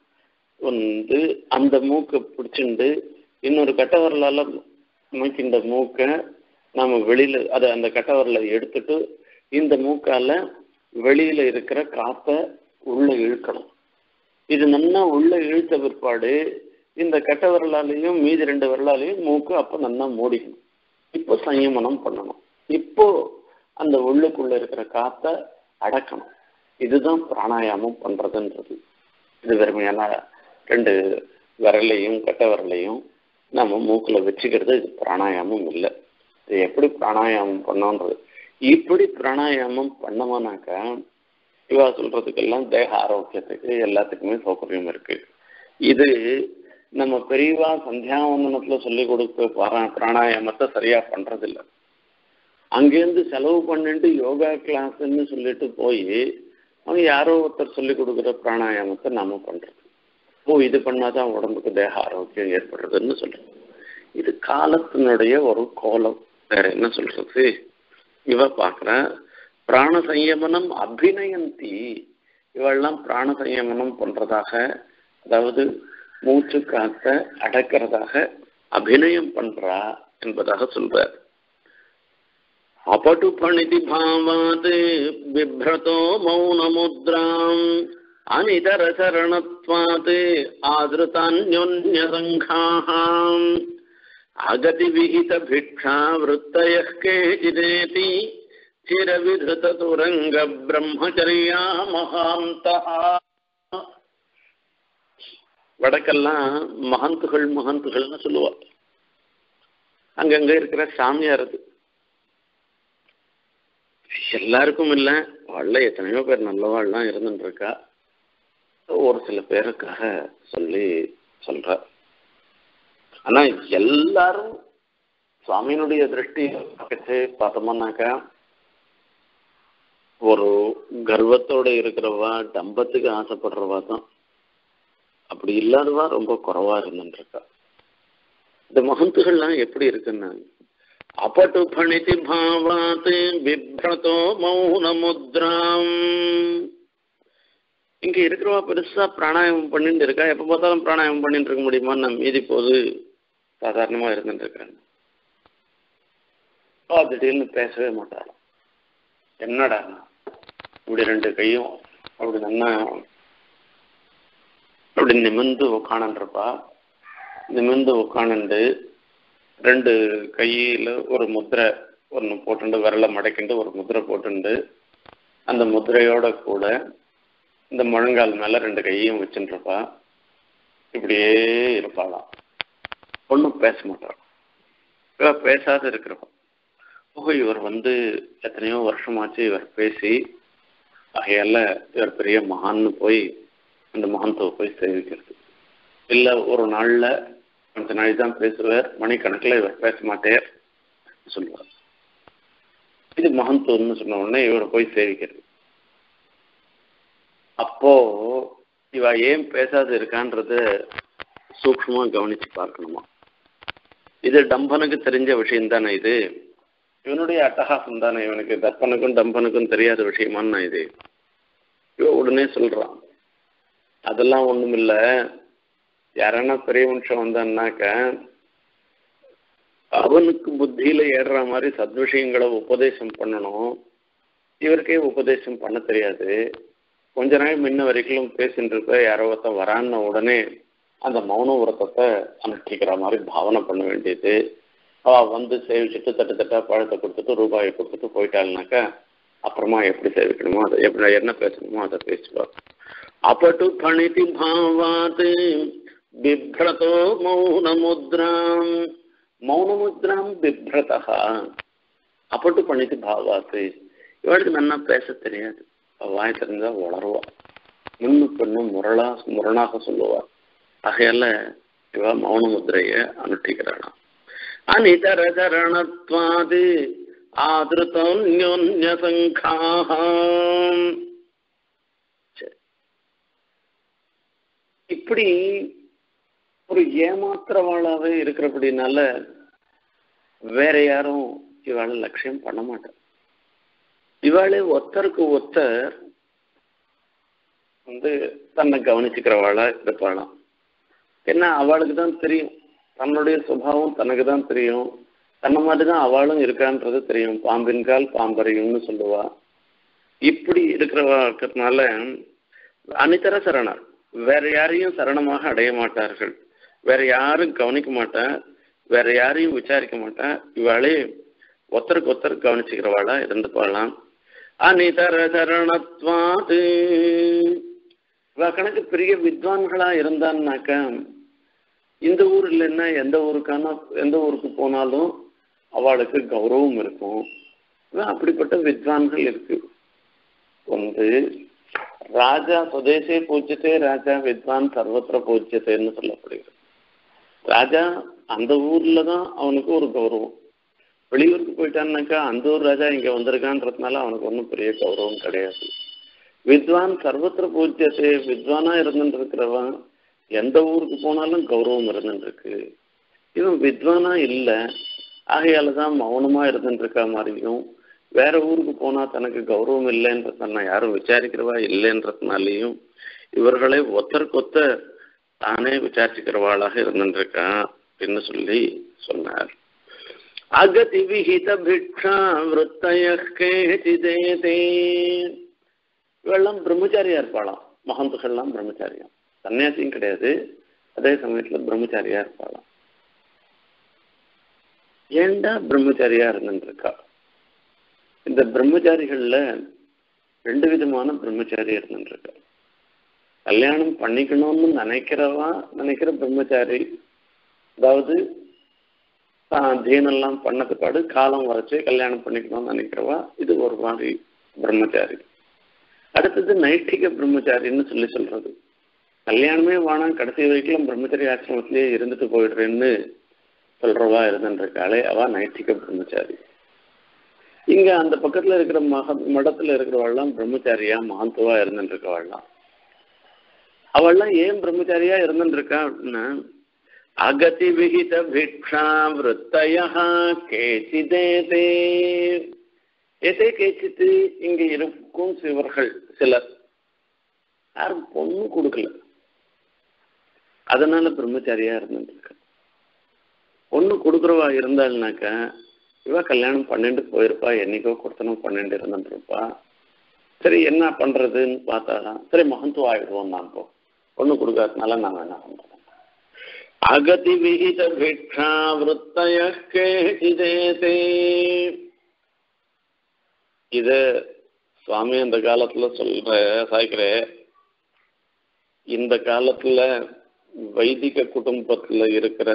வந்து அந்த மூக்கை பிடிச்சிண்டு இன்னொரு கட்ட விரலால அமைக்கின்ற மூக்கை நாம வெளியில அதை அந்த கட்ட விரலை எடுத்துட்டு இந்த மூக்கால வெளியில இருக்கிற காத்த உள்ள இழுக்கணும் இது நல்லா உள்ள இழுத்த பிற்பாடு இந்த கட்ட விரலாலையும் மீதி ரெண்டு விரலாலையும் மூக்கு அப்போ நல்லா மூடிக்கணும் இப்போ சயமனம் பண்ணணும் இப்போ அந்த உள்ளுக்குள்ள இருக்கிற காத்த அடக்கணும் இதுதான் பிராணாயாமம் பண்றதுன்றது இது வெறுமையான ரெண்டு விரலையும் கட்ட விரலையும் நம்ம மூக்குல வச்சுக்கிறது இது பிராணாயாமம் இல்லை இது எப்படி பிராணாயாமம் பண்ணோன்றது இப்படி பிராணாயாமம் பண்ணோம்னாக்கா இவா சொல்றதுக்கெல்லாம் தேக ஆரோக்கியத்துக்கு எல்லாத்துக்குமே சௌகரியம் இருக்கு இது நம்ம பெரியவா சந்தியாவந்தனத்துல சொல்லி கொடுக்க பிராண- பிராணாயாமத்தை சரியா பண்றதில்ல அங்கேருந்து செலவு பண்ணிட்டு யோகா கிளாஸ்ன்னு சொல்லிட்டு போய் அவங்க யாரோ ஒருத்தர் சொல்லி கொடுக்குற பிராணாயாமத்தை நாம பண்றது ஓ இது பண்ணாதான் உடம்புக்கு தேக ஆரோக்கியம் ஏற்படுறதுன்னு சொல்றோம் இது காலத்தினுடைய ஒரு கோலம் வேற என்ன சொல்றது இவ பார்க்குற பிராண சம்யமனம் அபிநயந்தி இவெல்லாம் பிராண சம்யமனம் பண்றதாக அதாவது மூச்சு காத்த அடக்கிறதாக அபிநயம் பண்றா என்பதாக சொல்றார் अपटु फणितिभावात् बिभ्रतो मौनमुद्राम् अनितरचरणत्वात् आदृतान्योन्यसङ्घाः अगतिविहितभिक्षा वृत्तयः केचिदेति चिरविधृततुरङ्गब्रह्मचर्या महान्तः வடக்கெல்லாம் மகந்துகள் மகந்துகள்னு சொல்லுவா அங்கங்க இருக்கிற சாமியார் அது எல்லாருக்கும் இல்லை வாழ எத்தனையோ பேர் நல்லவாள்லாம் இருந்துட்டு இருக்கா ஒரு சில பேருக்காக சொல்லி சொல்ற ஆனா எல்லாரும் சுவாமியினுடைய திருஷ்டி வச்சு பார்த்தோம்னாக்கா ஒரு கர்வத்தோட இருக்கிறவா டம்பத்துக்கு ஆசைப்படுறவா தான் அப்படி இல்லாதவா ரொம்ப குறைவா இருந்துட்டு இருக்கா இந்த மகந்துகள்லாம் எப்படி இருக்குன்னா अपटु फणिति भावात् बिभ्रतो மௌனமுத்ராம் இங்க இருக்கிறவா பெருசா பிராணாயாமம் பண்ணிட்டு இருக்கா எப்ப பார்த்தாலும் பிராணாயாமம் பண்ணிட்டு இருக்க முடியுமா நம்ம மீதி போது சாதாரணமா இருந்துட்டு இருக்காங்க திடீர்னு பேசவே மாட்டாராம் என்னடா இப்படி ரெண்டு கையும் அப்படி நல்லா அப்படி நிமிந்து உட்காணுன்றப்பா நிமிந்து உட்காணுண்டு ரெண்டு கையில் ஒரு முத்திரை ஒன்று போட்டுண்டு விரலை மடக்கிண்டு ஒரு முத்திரை போட்டுண்டு அந்த முத்திரையோட கூட இந்த முழங்கால் மேலே ரெண்டு கையும் வச்சுருப்பா இப்படியே இருப்பாளாம் ஒன்றும் பேச மாட்டாள் இவ பேசாத இருக்கிறப்ப ஓ இவர் வந்து எத்தனையோ வருஷமாச்சு இவர் பேசி ஆகையால இவர் பெரிய மகான்னு போய் அந்த மகன்த்துவ போய் சேவிக்கிறது இல்லை ஒரு நாளில் கொஞ்ச நாள் தான் பேசுவார் மணிக்கணக்கில் இவர் பேச மாட்டேர் சொல்லுவார் இது மகத்துவம்னு சொன்ன உடனே இவரை போய் சேவிக்கிறது அப்போ இவ ஏன் பேசாது இருக்கான்றத சூக்ஷமா கவனிச்சு பார்க்கணுமா இது டம்பனுக்கு தெரிஞ்ச விஷயம் தானே இது இவனுடைய அட்டகாசம் தானே இவனுக்கு தப்பனுக்கும் டம்பனுக்கும் தெரியாத விஷயமான்னு இது இவ உடனே சொல்றான் அதெல்லாம் ஒண்ணுமில்ல யாரானா பெரிய மனுஷன் வந்தான்னாக்க அவனுக்கு புத்தியில ஏறுற மாதிரி சத்விஷயங்களை உபதேசம் பண்ணணும் இவருக்கே உபதேசம் பண்ண தெரியாது கொஞ்ச நாள் முன்ன வரைக்கும் பேசிட்டு இருக்க யாரோ ஒருத்தன் வரான்ன உடனே அந்த மௌன உரத்தத்தை அனுஷ்டிக்கிற மாதிரி பாவனை பண்ண வேண்டியது அவ வந்து சேவிச்சுட்டு தட்டு தட்டா பழத்தை கொடுத்துட்டு ரூபாயை கொடுத்துட்டு போயிட்டாள்னாக்கா அப்புறமா எப்படி சேவிக்கணுமோ அதை எப்படி என்ன பேசணுமோ அதை பேசுவார் अपटु फणिति भावात् बिभ्रतो மௌனமுத்ராம் மௌனமுத்ராம் பிப்ரதா அப்பட்டு பண்ணிட்டு பாவாத்து இவளுக்கு நல்லா பேச தெரியாது வாய் தெரிஞ்சா வளருவா முன்னு பெண்ணு முரளா முரணாக சொல்லுவா ஆகையால இவ மௌன முத்திரைய அனுஷ்டிக்கிறாளாம் அனிதர சரணத்வாது ஆதிருத்தோன்யோன்ய சங்காம் இப்படி ஒரு ஏமாத்துறவாளாவே இருக்கிறபடினால வேற யாரும் இவாளை லட்சியம் பண்ண மாட்டார் இவாளே ஒத்தருக்கு ஒத்தர் வந்து தன்னை கவனிச்சுக்கிறவாளா இருப்பாளாம் என்ன அவளுக்கு தான் தெரியும் தன்னுடைய சுபாவம் தனக்கு தான் தெரியும் தன்னை மாதிரி தான் அவளும் இருக்கான்றது தெரியும் பாம்பின் கால் பாம்பரையும்னு சொல்லுவா இப்படி இருக்கிறவா இருக்கிறதுனால அனிதர சரணர் வேற யாரையும் சரணமாக அடைய மாட்டார்கள் வேற யாரும் கவனிக்க மாட்டேன் வேற யாரையும் விசாரிக்க மாட்டேன் இவாளே ஒத்தருக்கு ஒத்தர் கவனிச்சுக்கிறவாளா இருந்து போகலாம் அனிதர சரணத்வாது இவ கணக்கு பெரிய வித்வான்களா இருந்தான்னாக்க இந்த ஊர் இல்லைன்னா எந்த ஊருக்கான எந்த ஊருக்கு போனாலும் அவளுக்கு கௌரவம் இருக்கும் அப்படிப்பட்ட வித்வான்கள் இருக்கு வந்து ராஜா சுதேசே பூஜ்யத்தே ராஜா வித்வான் சர்வத்திர பூஜ்யத்தேன்னு சொல்லப்படுகிறது ராஜா அந்த ஊர்ல தான் அவனுக்கு ஒரு கௌரவம் வெளியூருக்கு போயிட்டான்னாக்கா அந்த ஊர் ராஜா இங்க வந்திருக்கான்றதுனால அவனுக்கு ஒன்றும் பெரிய கௌரவம் கிடையாது வித்வான் சர்வத்திர பூஜ்யத்தே வித்வானா இருந்துட்டு இருக்கிறவன் எந்த ஊருக்கு போனாலும் கௌரவம் இருந்துட்டு இருக்கு இவன் வித்வானா இல்லை ஆகையால தான் மௌனமா இருந்துட்டு இருக்க மாதிரியும் வேற ஊருக்கு போனா தனக்கு கௌரவம் இல்லைன்றதுனா யாரும் விசாரிக்கிறவா இல்லைன்றதுனாலையும் இவர்களே ஒத்தருக்கொத்த தானே விசாரிச்சுக்கிறவாளாக இருந்துருக்கான் அப்படின்னு சொல்லி சொன்னார் அகதி விஹித பிக்ஷா விருத்தய கேச்சிதேதே இவெல்லாம் பிரம்மச்சாரியா இருப்பாளாம் மகந்துகள்லாம் பிரம்மச்சாரியம் சன்னியாசியும் கிடையாது அதே சமயத்துல பிரம்மச்சாரியா இருப்பாளாம் ஏண்டா பிரம்மச்சாரியா இருந்துருக்கா இந்த பிரம்மச்சாரிகள்ல ரெண்டு விதமான பிரம்மச்சாரி இருந்துருக்கா கல்யாணம் பண்ணிக்கணும்னு நினைக்கிறவா நினைக்கிற பிரம்மச்சாரி அதாவது தீனெல்லாம் பண்ண பிற்பாடு காலம் வரைச்சு கல்யாணம் பண்ணிக்கணும்னு நினைக்கிறவா இது ஒரு மாதிரி பிரம்மச்சாரி அடுத்தது நைட்டிக பிரம்மச்சாரின்னு சொல்லி சொல்றது கல்யாணமே வேணாம் கடைசி வரைக்கும் பிரம்மச்சரி ஆசிரமத்திலேயே இருந்துட்டு போயிடுறேன்னு சொல்றவா இருந்துருக்காளே அவ நைட்டிக பிரம்மச்சாரி இங்க அந்த பக்கத்துல இருக்கிற மக மடத்துல இருக்கிறவாள்லாம் பிரம்மச்சாரியா மகத்துவா இருந்துருக்கவாள்லாம் அவள்லாம் ஏன் பிரம்மச்சாரியா இருந்துருக்கா அப்படின்னா அகதி விகித பிக்ஷா விருத்தய கேச்சிதேதே ஏதே கேச்சித்து இங்க இருக்கும் சிவர்கள் சிலர் யாரும் பொண்ணு கொடுக்கல அதனால பிரம்மச்சாரியா இருந்துருக்கு பொண்ணு கொடுக்குறவா இருந்தாள்னாக்கா இவ கல்யாணம் பண்ணிட்டு போயிருப்பா என்னைக்கோ கொடுத்தனும் பண்ணிட்டு இருந்துருப்பா சரி என்ன பண்றதுன்னு பார்த்தாதான் சரி மகத்துவம் ஆயிடுவோம் நான் இப்போ பொண்ணு கொடுக்காதனால நான் என்ன பண்றேன் அகதி விகித பிக்ஷா விருத்தய கேச்சிதேதே இது சுவாமி அந்த காலத்துல சொல்ற சாய்க்கிற இந்த காலத்துல வைதிக குடும்பத்துல இருக்கிற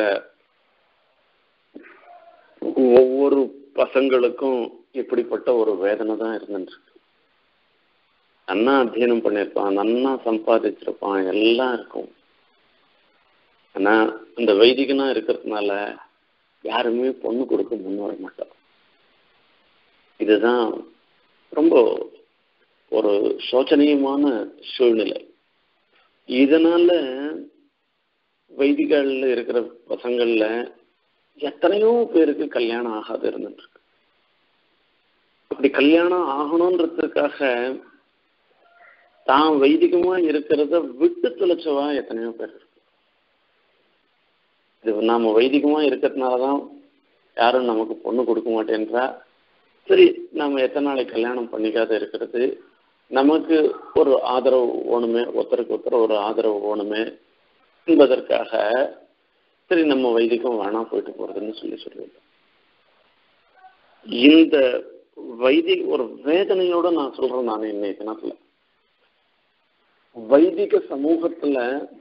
ஒவ்வொரு பசங்களுக்கும் இப்படிப்பட்ட ஒரு வேதனை தான் இருந்துருக்கு நன்னா அத்தியனம் பண்ணியிருப்பான் நன்னா சம்பாதிச்சிருப்பான் எல்லாம் இருக்கும் ஆனா இந்த வைதிகனா இருக்கிறதுனால யாருமே பொண்ணு கொடுக்க முன் வர மாட்டோம் இதுதான் ரொம்ப ஒரு சோச்சனீயமான சூழ்நிலை இதனால வைதிகள்ல இருக்கிற பசங்கள்ல எத்தனையோ பேருக்கு கல்யாணம் ஆகாது இருந்துட்டு அப்படி கல்யாணம் ஆகணுன்றதுக்காக தான் வைதிகமா இருக்கிறத விட்டு தொலைச்சவா எத்தனையோ பேர் இருக்கு இது நாம வைதிகமா இருக்கிறதுனாலதான் யாரும் நமக்கு பொண்ணு கொடுக்க மாட்டேன்றா சரி நாம எத்தனை நாளைக்கு கல்யாணம் பண்ணிக்காத இருக்கிறது நமக்கு ஒரு ஆதரவு ஓணுமே ஒருத்தருக்கு ஒருத்தர் ஒரு ஆதரவு ஓணுமே என்பதற்காக சரி நம்ம வைதிகம் வேணாம் போயிட்டு போறதுன்னு சொல்லி சொல்லுவேன் இந்த வைதிக ஒரு வேதனையோட நான் சொல்றேன் நான் இன்னைக்கு தினத்துல வைதிக சமூகத்துல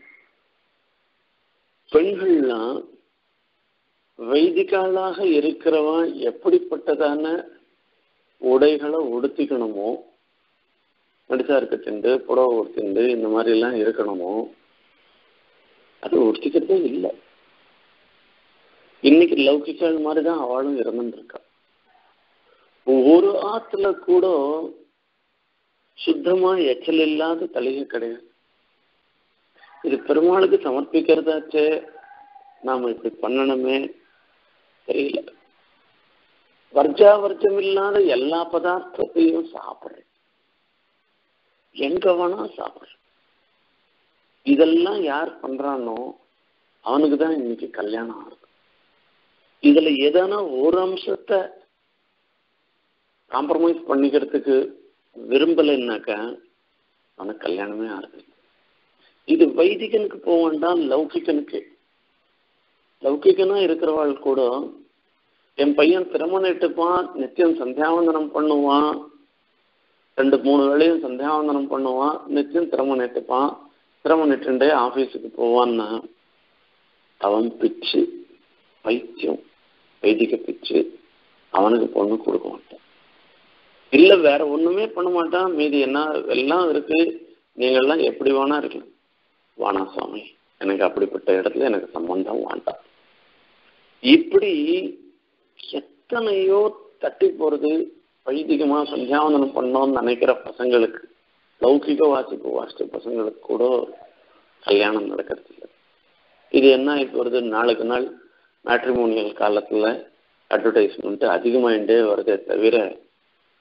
பெண்கள்லாம் வைதிகாளாக இருக்கிறவன் எப்படிப்பட்டதான உடைகளை உடுத்திக்கணுமோ நடிச்சா இருக்கட்டுண்டு புடவை உடுத்திண்டு இந்த மாதிரி எல்லாம் இருக்கணுமோ அது உடுத்திக்கிறதே இல்லை இன்னைக்கு லௌகிக்கால் மாதிரி தான் அவளும் இருந்துருக்கா ஒரு ஆத்துல கூட சுத்தமா எச்சல் இல்லாத தலிகை கிடையாது இது பெருமாளுக்கு சமர்ப்பிக்கிறதாச்சே நாம இப்படி பண்ணணுமே தெரியல வர்ஜா வர்ஜம் இல்லாத எல்லா பதார்த்தத்தையும் சாப்பிடுறேன் எங்க வேணா சாப்பிடுறேன் இதெல்லாம் யார் பண்றானோ அவனுக்கு தான் இன்னைக்கு கல்யாணம் ஆகுது இதுல எதனா ஒரு அம்சத்தை காம்ப்ரமைஸ் பண்ணிக்கிறதுக்கு விரும்பலைன்னாக்கா அவனுக்கு கல்யாணமே ஆகுது இது வைதிகனுக்கு போக வேண்டாம் லௌகிகனுக்கு லௌகிகனா இருக்கிறவாள் கூட என் பையன் திருமணம் இட்டுப்பான் நித்தியம் சந்தியாவந்தனம் பண்ணுவான் ரெண்டு மூணு வேளையும் சந்தியாவந்தனம் பண்ணுவான் நித்தியம் திருமணம் இட்டுப்பான் திருமணம் இட்டுண்டே ஆஃபீஸுக்கு போவான்னா அவன் பிச்சு பைத்தியம் வைதிக பிச்சு அவனுக்கு பொண்ணு கொடுக்க மாட்டான் இல்ல வேற ஒண்ணுமே பண்ண மாட்டான் மீதி என்ன எல்லாம் இருக்கு நீங்கள்லாம் எப்படி வேணா இருக்கலாம் வானா சுவாமி எனக்கு அப்படிப்பட்ட இடத்துல எனக்கு சம்பந்தம் வேண்டாம் இப்படி எத்தனையோ தட்டி போறது வைதிகமா சந்தியாவந்தனம் பண்ணோம்னு நினைக்கிற பசங்களுக்கு லௌகிக வாசிப்பு வாசிச்ச பசங்களுக்கு கூட கல்யாணம் நடக்கிறது இல்லை இது என்ன ஆகிட்டு வருது நாளுக்கு நாள் மேட்ரிமோனியல் காலத்துல அட்வர்டைஸ்மெண்ட் அதிகமாயிட்டே வருதே தவிர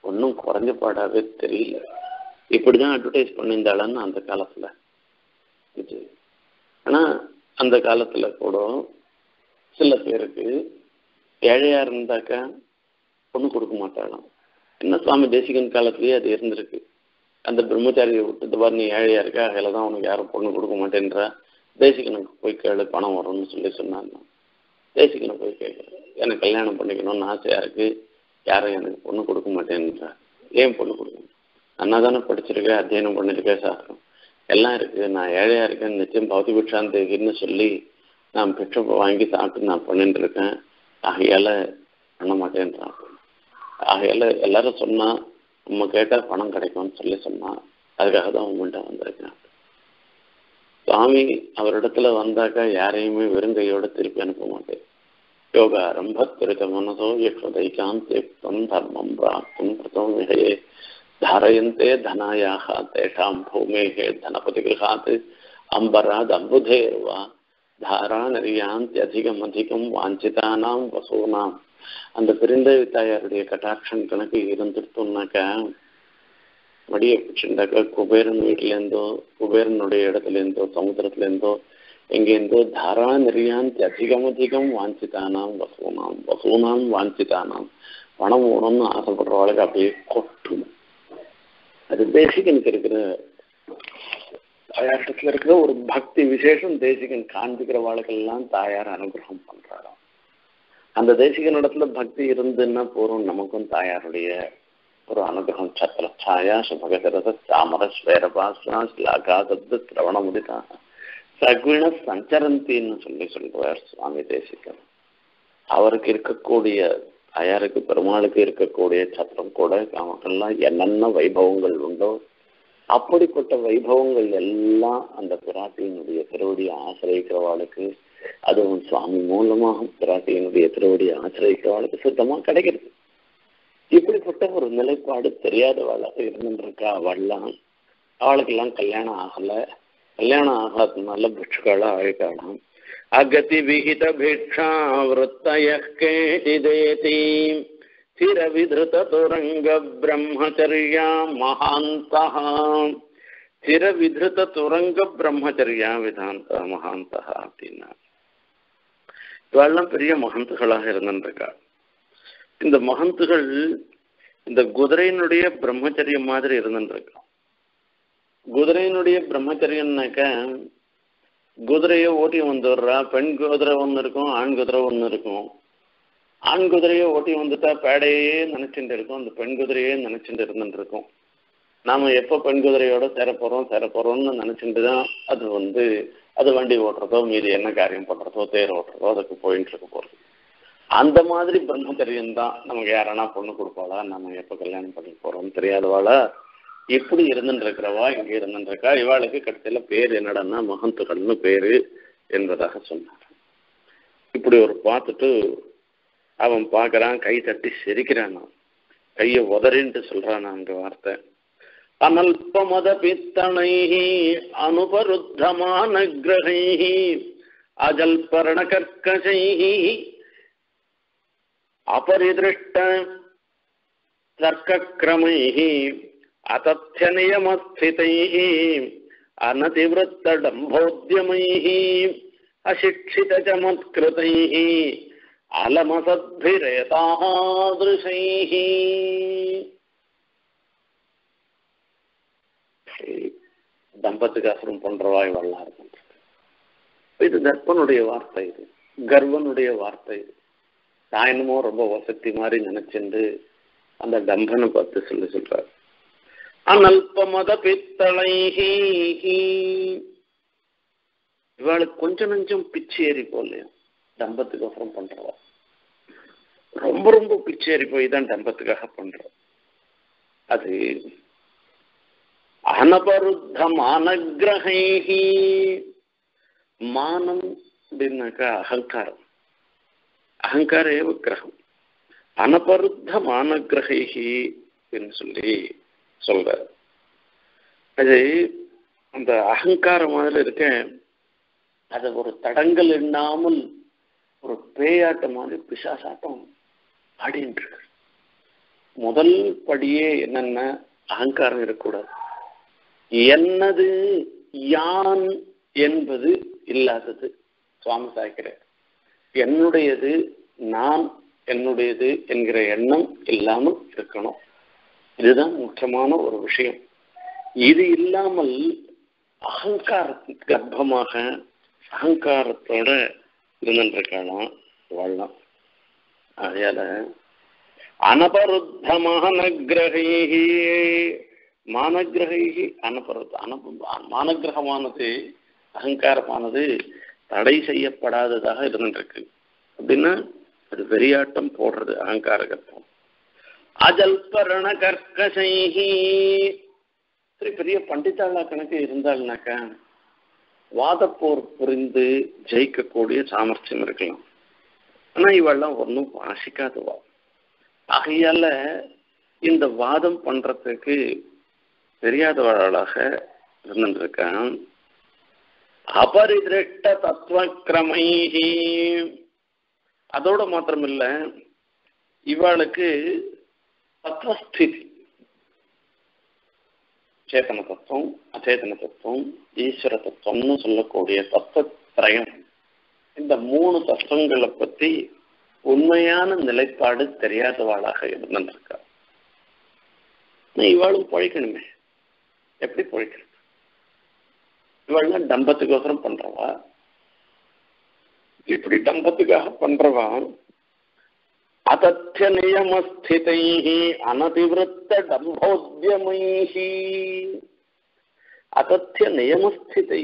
ஒன்றும் குறைஞ்ச பாடாவே தெரியல இப்படிதான் அட்வர்டைஸ் பண்ணியிருந்தாளன்னு அந்த காலத்துல இது ஆனா அந்த காலத்துல கூட சில பேருக்கு ஏழையா இருந்தாக்கா பொண்ணு கொடுக்க மாட்டாளாம் என்ன சுவாமி தேசிகன் காலத்திலேயே அது இருந்திருக்கு அந்த பிரம்மச்சாரியை விட்டு பாரு நீ ஏழையா இருக்கா அதில் தான் உனக்கு யாரும் பொண்ணு கொடுக்க மாட்டேன்றா தேசிகனுக்கு போய் கேளு பணம் வரும்னு சொல்லி சொன்னாங்க தேசிகனை போய் கேட்குறேன் எனக்கு கல்யாணம் பண்ணிக்கணும்னு ஆசையா இருக்கு யாரும் எனக்கு பொண்ணு கொடுக்க மாட்டேன்றா ஏன் பொண்ணு கொடுக்கணும் அண்ணா தானே படிச்சிருக்கேன் அத்தியனம் பண்ணிருக்கேன் சாஸ்திரம் எல்லாம் இருக்கு நான் ஏழையா இருக்கேன் நிச்சயம் பௌதி பிக்ஷாந்தேகின்னு சொல்லி நான் பிக்ஷை வாங்கி சாப்பிட்டு நான் பண்ணிட்டு இருக்கேன் ஆகையால பண்ண மாட்டேன்றான் ஆகையால எல்லாரும் சொன்னா நம்ம கேட்டா பணம் கிடைக்கும்னு சொல்லி சொன்னா அதுக்காக தான் உங்கள்கிட்ட வந்திருக்கேன் சுவாமி அவரிடத்துல வந்தாக்கா யாரையுமே வெறுங்கையோட திருப்பி அனுப்ப மாட்டேன் யோக ஆரம்ப துரித மனசோ யக்ஷதைகாந்தேக்தம் தர்மம் பிராப்தும் பிரதம் விஹயே धारयन्ते धनायाः तेषां भूमेः धनपतिगृहात् अम्बराद् अम्बुधेर्वा தாராநரியாந்தியதிகமதிகம் வாஞ்சிதானாம் வசூனாம் அந்த பெருந்தேவி தாயாருடைய கட்டாட்சம் கணக்கு இருந்துட்டோம்னாக்கா மடியை பிடிச்சுட்டாக்கா குபேரன் வீட்டிலேருந்தோ குபேரனுடைய இடத்துலேருந்தோ சமுத்திரத்துலேருந்தோ எங்கேருந்தோ தாரா நெறியாந்தி அதிகம் அதிகம் வாஞ்சிதானாம் வசூனாம் வசூனாம் வாஞ்சிதானாம் பணம் வேணும்னு ஆசைப்படுறவளுக்கு அப்படியே கொட்டும் அது தேசிகனுக்கு இருக்கிற தாயாரிடத்துல இருக்கிற ஒரு பக்தி விசேஷம் தேசிகன் காண்பிக்கிற வாழ்க்கெல்லாம் தாயார் அனுகிரகம் பண்றாராம் அந்த தேசிகனிடத்துல பக்தி இருந்துன்னா போறோம் நமக்கும் தாயாருடைய ஒரு அனுகிரகம் சத்திர சாயா சுபகரத சாமர ஸ்வேரபாசா ஸ்லாகா சப்த சிரவண முடிதா சகுண சஞ்சரந்தின்னு சொல்லி சொல்றார் சுவாமி தேசிகன் அவருக்கு இருக்கக்கூடிய தாயாருக்கு பெருமாளுக்கு இருக்கக்கூடிய சத்திரம் கூட நமக்கெல்லாம் என்னென்ன வைபவங்கள் உண்டோ அப்படிப்பட்ட வைபவங்கள் எல்லாம் அந்த பிராட்டியினுடைய திருவடியை ஆசிரியக்கிறவாளுக்கு அதுவும் சுவாமி மூலமாக பிராட்டியினுடைய திருவடியை ஆசிரியக்கிறவாளுக்கு சுத்தமா கிடைக்கிறது இப்படிப்பட்ட ஒரு நிலைப்பாடு தெரியாதவாளாக இருந்துருக்கா அவள்லாம் அவளுக்கெல்லாம் கல்யாணம் ஆகல கல்யாணம் ஆகாததுனால பிட்சுக்களா ஆயிட்டாளாம் அகதி விகித பிக்ஷா விருத்தய கேட்டிதேதி ஸ்திரவிதிருத துரங்க பிரம்மச்சரியா மகாந்தா ஸ்திரவிதிருத துரங்க பிரம்மச்சரியா விதாந்த மகாந்தா அப்படின்னா இவெல்லாம் பெரிய மகந்துகளாக இருந்துருக்கா இந்த மகந்துகள் இந்த குதிரையினுடைய பிரம்மச்சரியம் மாதிரி இருந்துருக்கா குதிரையினுடைய பிரம்மச்சரியம்னாக்க குதிரையை ஓட்டி வந்துடுறா பெண் குதிரை ஒன்று இருக்கும் ஆண் குதிரை ஒன்று இருக்கும் ஆண் குதிரையை ஓட்டி வந்துட்டா பேடையே நினைச்சுட்டு இருக்கும் அந்த பெண் குதிரையே நினைச்சுட்டு இருந்துட்டு இருக்கும் நாம எப்போ பெண் குதிரையோட சேர போறோம் சேர போறோம்னு நினைச்சுட்டு தான் அது வந்து அது வண்டி ஓட்டுறதோ மீதி என்ன காரியம் பண்றதோ தேர் ஓட்டுறதோ அதுக்கு போயிட்டு இருக்க போறது அந்த மாதிரி பிரம்மச்சரியம் தான் நமக்கு யாரானா பொண்ணு கொடுப்பாளா நம்ம எப்போ கல்யாணம் பண்ணி போறோம்னு தெரியாதவாளா இப்படி இருந்துட்டு இருக்கிறவா இங்க இருந்துட்டு இருக்கா இவாளுக்கு கடைசியில பேர் என்னடான்னா மகந்துகள்னு பேரு என்பதாக சொன்னார் இப்படி ஒரு பார்த்துட்டு அவன் பார்க்கறான் கை தட்டி சிரிக்கிறான் கையை உதறின்ட்டு சொல்றான் அங்க வார்த்தை அனல்பமத பித்தனை அனுபருத்தமான கிரகை அஜல்பரண கர்க்கசை அபரிதிருஷ்ட தர்க்கக்கிரமை अतथ्यनियमस्थितैः अनतिवृत्तडम्भोद्यमैः अशिक्षितचमत्कृतैः अलमसद्भिरेतादृशैः தம்பத்துக்காசரம் போன்றவா இவெல்லாம் இருக்கும் இது தர்ப்பனுடைய வார்த்தை இது கர்வனுடைய வார்த்தை இது நான் என்னமோ ரொம்ப வசதி மாதிரி நினைச்சுண்டு அந்த டம்பனை பார்த்து சொல்லி சொல்றாரு அனல்பமத பித்தளைஹி இவாளுக்கு கொஞ்சம் நஞ்சம் பிச்சு ஏறி போலையா டம்பத்துக்கு அப்புறம் பண்றவா ரொம்ப ரொம்ப பிச்சு ஏறி போய் தான் டம்பத்துக்காக பண்ற அது அனபருத்த மானகிரகைஹி மானம் அப்படின்னாக்கா அகங்காரம் அகங்கார ஏவ கிரகம் அனபருத்த மானகிரகைஹி அப்படின்னு சொல்லி சொல்ற அது அந்த அகங்காரம் மாதிரி இருக்க அது ஒரு தடங்கள் இல்லாமல் ஒரு பேயாட்டம் மாதிரி பிசாசாட்டம் ஆடின்னு இருக்கு முதல் படியே என்னென்ன அகங்காரம் இருக்கக்கூடாது என்னது யான் என்பது இல்லாதது சுவாமி சாய்க்கிறார் என்னுடையது நான் என்னுடையது என்கிற எண்ணம் இல்லாமல் இருக்கணும் இதுதான் முக்கியமான ஒரு விஷயம் இது இல்லாமல் அகங்காரத்துக்கு கர்ப்பமாக அகங்காரத்தோட இருந்துருக்கலாம் வாழலாம் அதையால அனபருத்த மானகிரகை மானகிரகை அனபருத்த அனப மானகிரகமானது அகங்காரமானது தடை செய்யப்படாததாக இருந்துருக்கு அப்படின்னா அது வெறியாட்டம் போடுறது அகங்கார கர்ப்பம் அஜல்பரண கர்க்கசைஹி சரி பெரிய பண்டிதாளா கணக்கு இருந்தாள்னாக்கா வாதப்போர் புரிந்து ஜெயிக்கக்கூடிய சாமர்த்தியம் இருக்கலாம் ஆனா இவெல்லாம் ஒன்றும் வாசிக்காதவா ஆகையால இந்த வாதம் பண்றதுக்கு தெரியாதவளாக இருந்துருக்கான் அபரிதிருஷ்ட தத்துவ கிரமைஹி அதோட மாத்திரமில்ல இவாளுக்கு தத்துவஸ்திதி சேத்தன தத்துவம் அச்சேதன தத்துவம் ஈஸ்வர தத்துவம்னு சொல்லக்கூடிய தத்துவத்திரயம் இந்த மூணு தத்துவங்களை பத்தி உண்மையான நிலைப்பாடு தெரியாதவாளாக இருந்திருக்கா இவாளும் பழைக்கணுமே எப்படி பழைக்கிறது இவாள்லாம் டம்பத்துக்கோசரம் பண்றவா இப்படி டம்பத்துக்காக பண்றவா அதத்திய நியமஸ்திதை அனதிவிருத்த டம்போத்யமை அதத்திய நியமஸ்திதை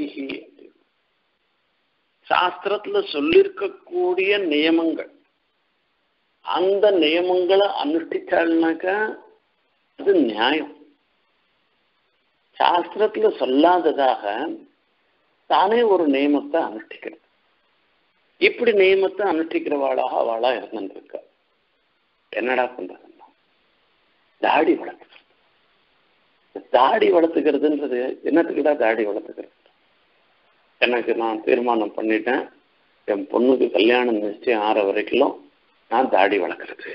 சாஸ்திரத்துல சொல்லிருக்கக்கூடிய நியமங்கள் அந்த நியமங்களை அனுஷ்டிச்சாள்னாக்கா அது நியாயம் சாஸ்திரத்துல சொல்லாததாக தானே ஒரு நியமத்தை அனுஷ்டிக்கிறது இப்படி நியமத்தை அனுஷ்டிக்கிறவாளாக அவளா இருந்துருக்கா என்னடா பண்றதுன்னா தாடி வளர்த்துக்கிறது தாடி வளர்த்துக்கிறதுன்றது என்னத்துக்குடா தாடி வளர்த்துக்கிறது எனக்கு நான் தீர்மானம் பண்ணிட்டேன் என் பொண்ணுக்கு கல்யாணம் நிச்சயம் ஆற வரைக்கும் நான் தாடி வளர்க்கறது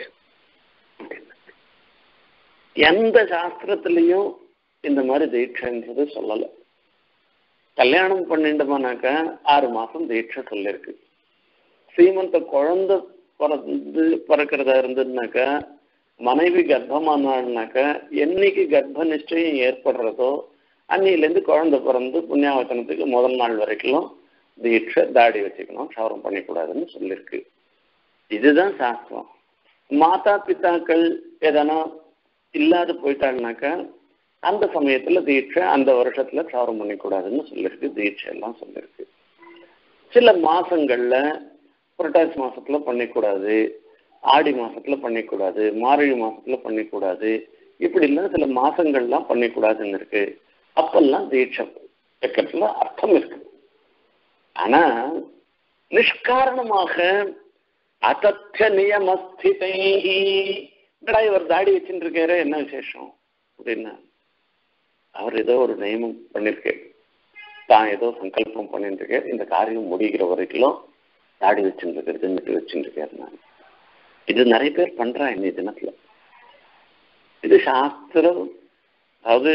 எந்த சாஸ்திரத்திலையும் இந்த மாதிரி தீட்சைன்றது சொல்லலை கல்யாணம் பண்ணிட்டோமானாக்கா ஆறு மாசம் தீட்சை சொல்லியிருக்கு சீமந்த குழந்தை பிறந்து பிறக்கிறதா இருந்ததுனாக்கா மனைவி கர்ப்பமானாள்னாக்கா என்னைக்கு கர்ப்ப நிச்சயம் ஏற்படுறதோ அன்னிலேருந்து குழந்தை பிறந்து புண்ணியாவச்சனத்துக்கு முதல் நாள் வரைக்கும் தீட்சை தாடி வச்சுக்கணும் ஷவரம் பண்ணிக்கூடாதுன்னு சொல்லியிருக்கு இதுதான் சாஸ்திரம் மாதா பிதாக்கள் எதனா இல்லாத போயிட்டாள்னாக்கா அந்த சமயத்துல தீட்சை அந்த வருஷத்துல ஷவரம் பண்ணிக்கூடாதுன்னு சொல்லியிருக்கு தீட்சை எல்லாம் சொல்லியிருக்கு சில மாசங்கள்ல புரட்டாசி மாசத்துல பண்ணிக்கூடாது ஆடி மாசத்துல பண்ணிக்கூடாது மார்கழி மாசத்துல பண்ணிக்கூடாது இப்படி எல்லாம் சில மாசங்கள்லாம் பண்ணிக்கூடாதுன்னு இருக்கு அப்பெல்லாம் தீட்சை வைக்கிறதுல அர்த்தம் இருக்கு ஆனா நிஷ்காரணமாக அதத்திய நியமஸ்திதை இவர் தாடி வச்சுட்டு இருக்காரு என்ன விசேஷம் அப்படின்னா அவர் ஏதோ ஒரு நியமம் பண்ணிருக்காரு தான் ஏதோ சங்கல்பம் பண்ணிட்டு இருக்காரு இந்த காரியம் முடிகிற வரைக்கும் தாடி வச்சுட்டு இருக்கிறது வச்சுட்டு இருக்காரு நான் இது நிறைய பேர் பண்றா இன்னைய தினத்துல இது சாஸ்திரம் அதாவது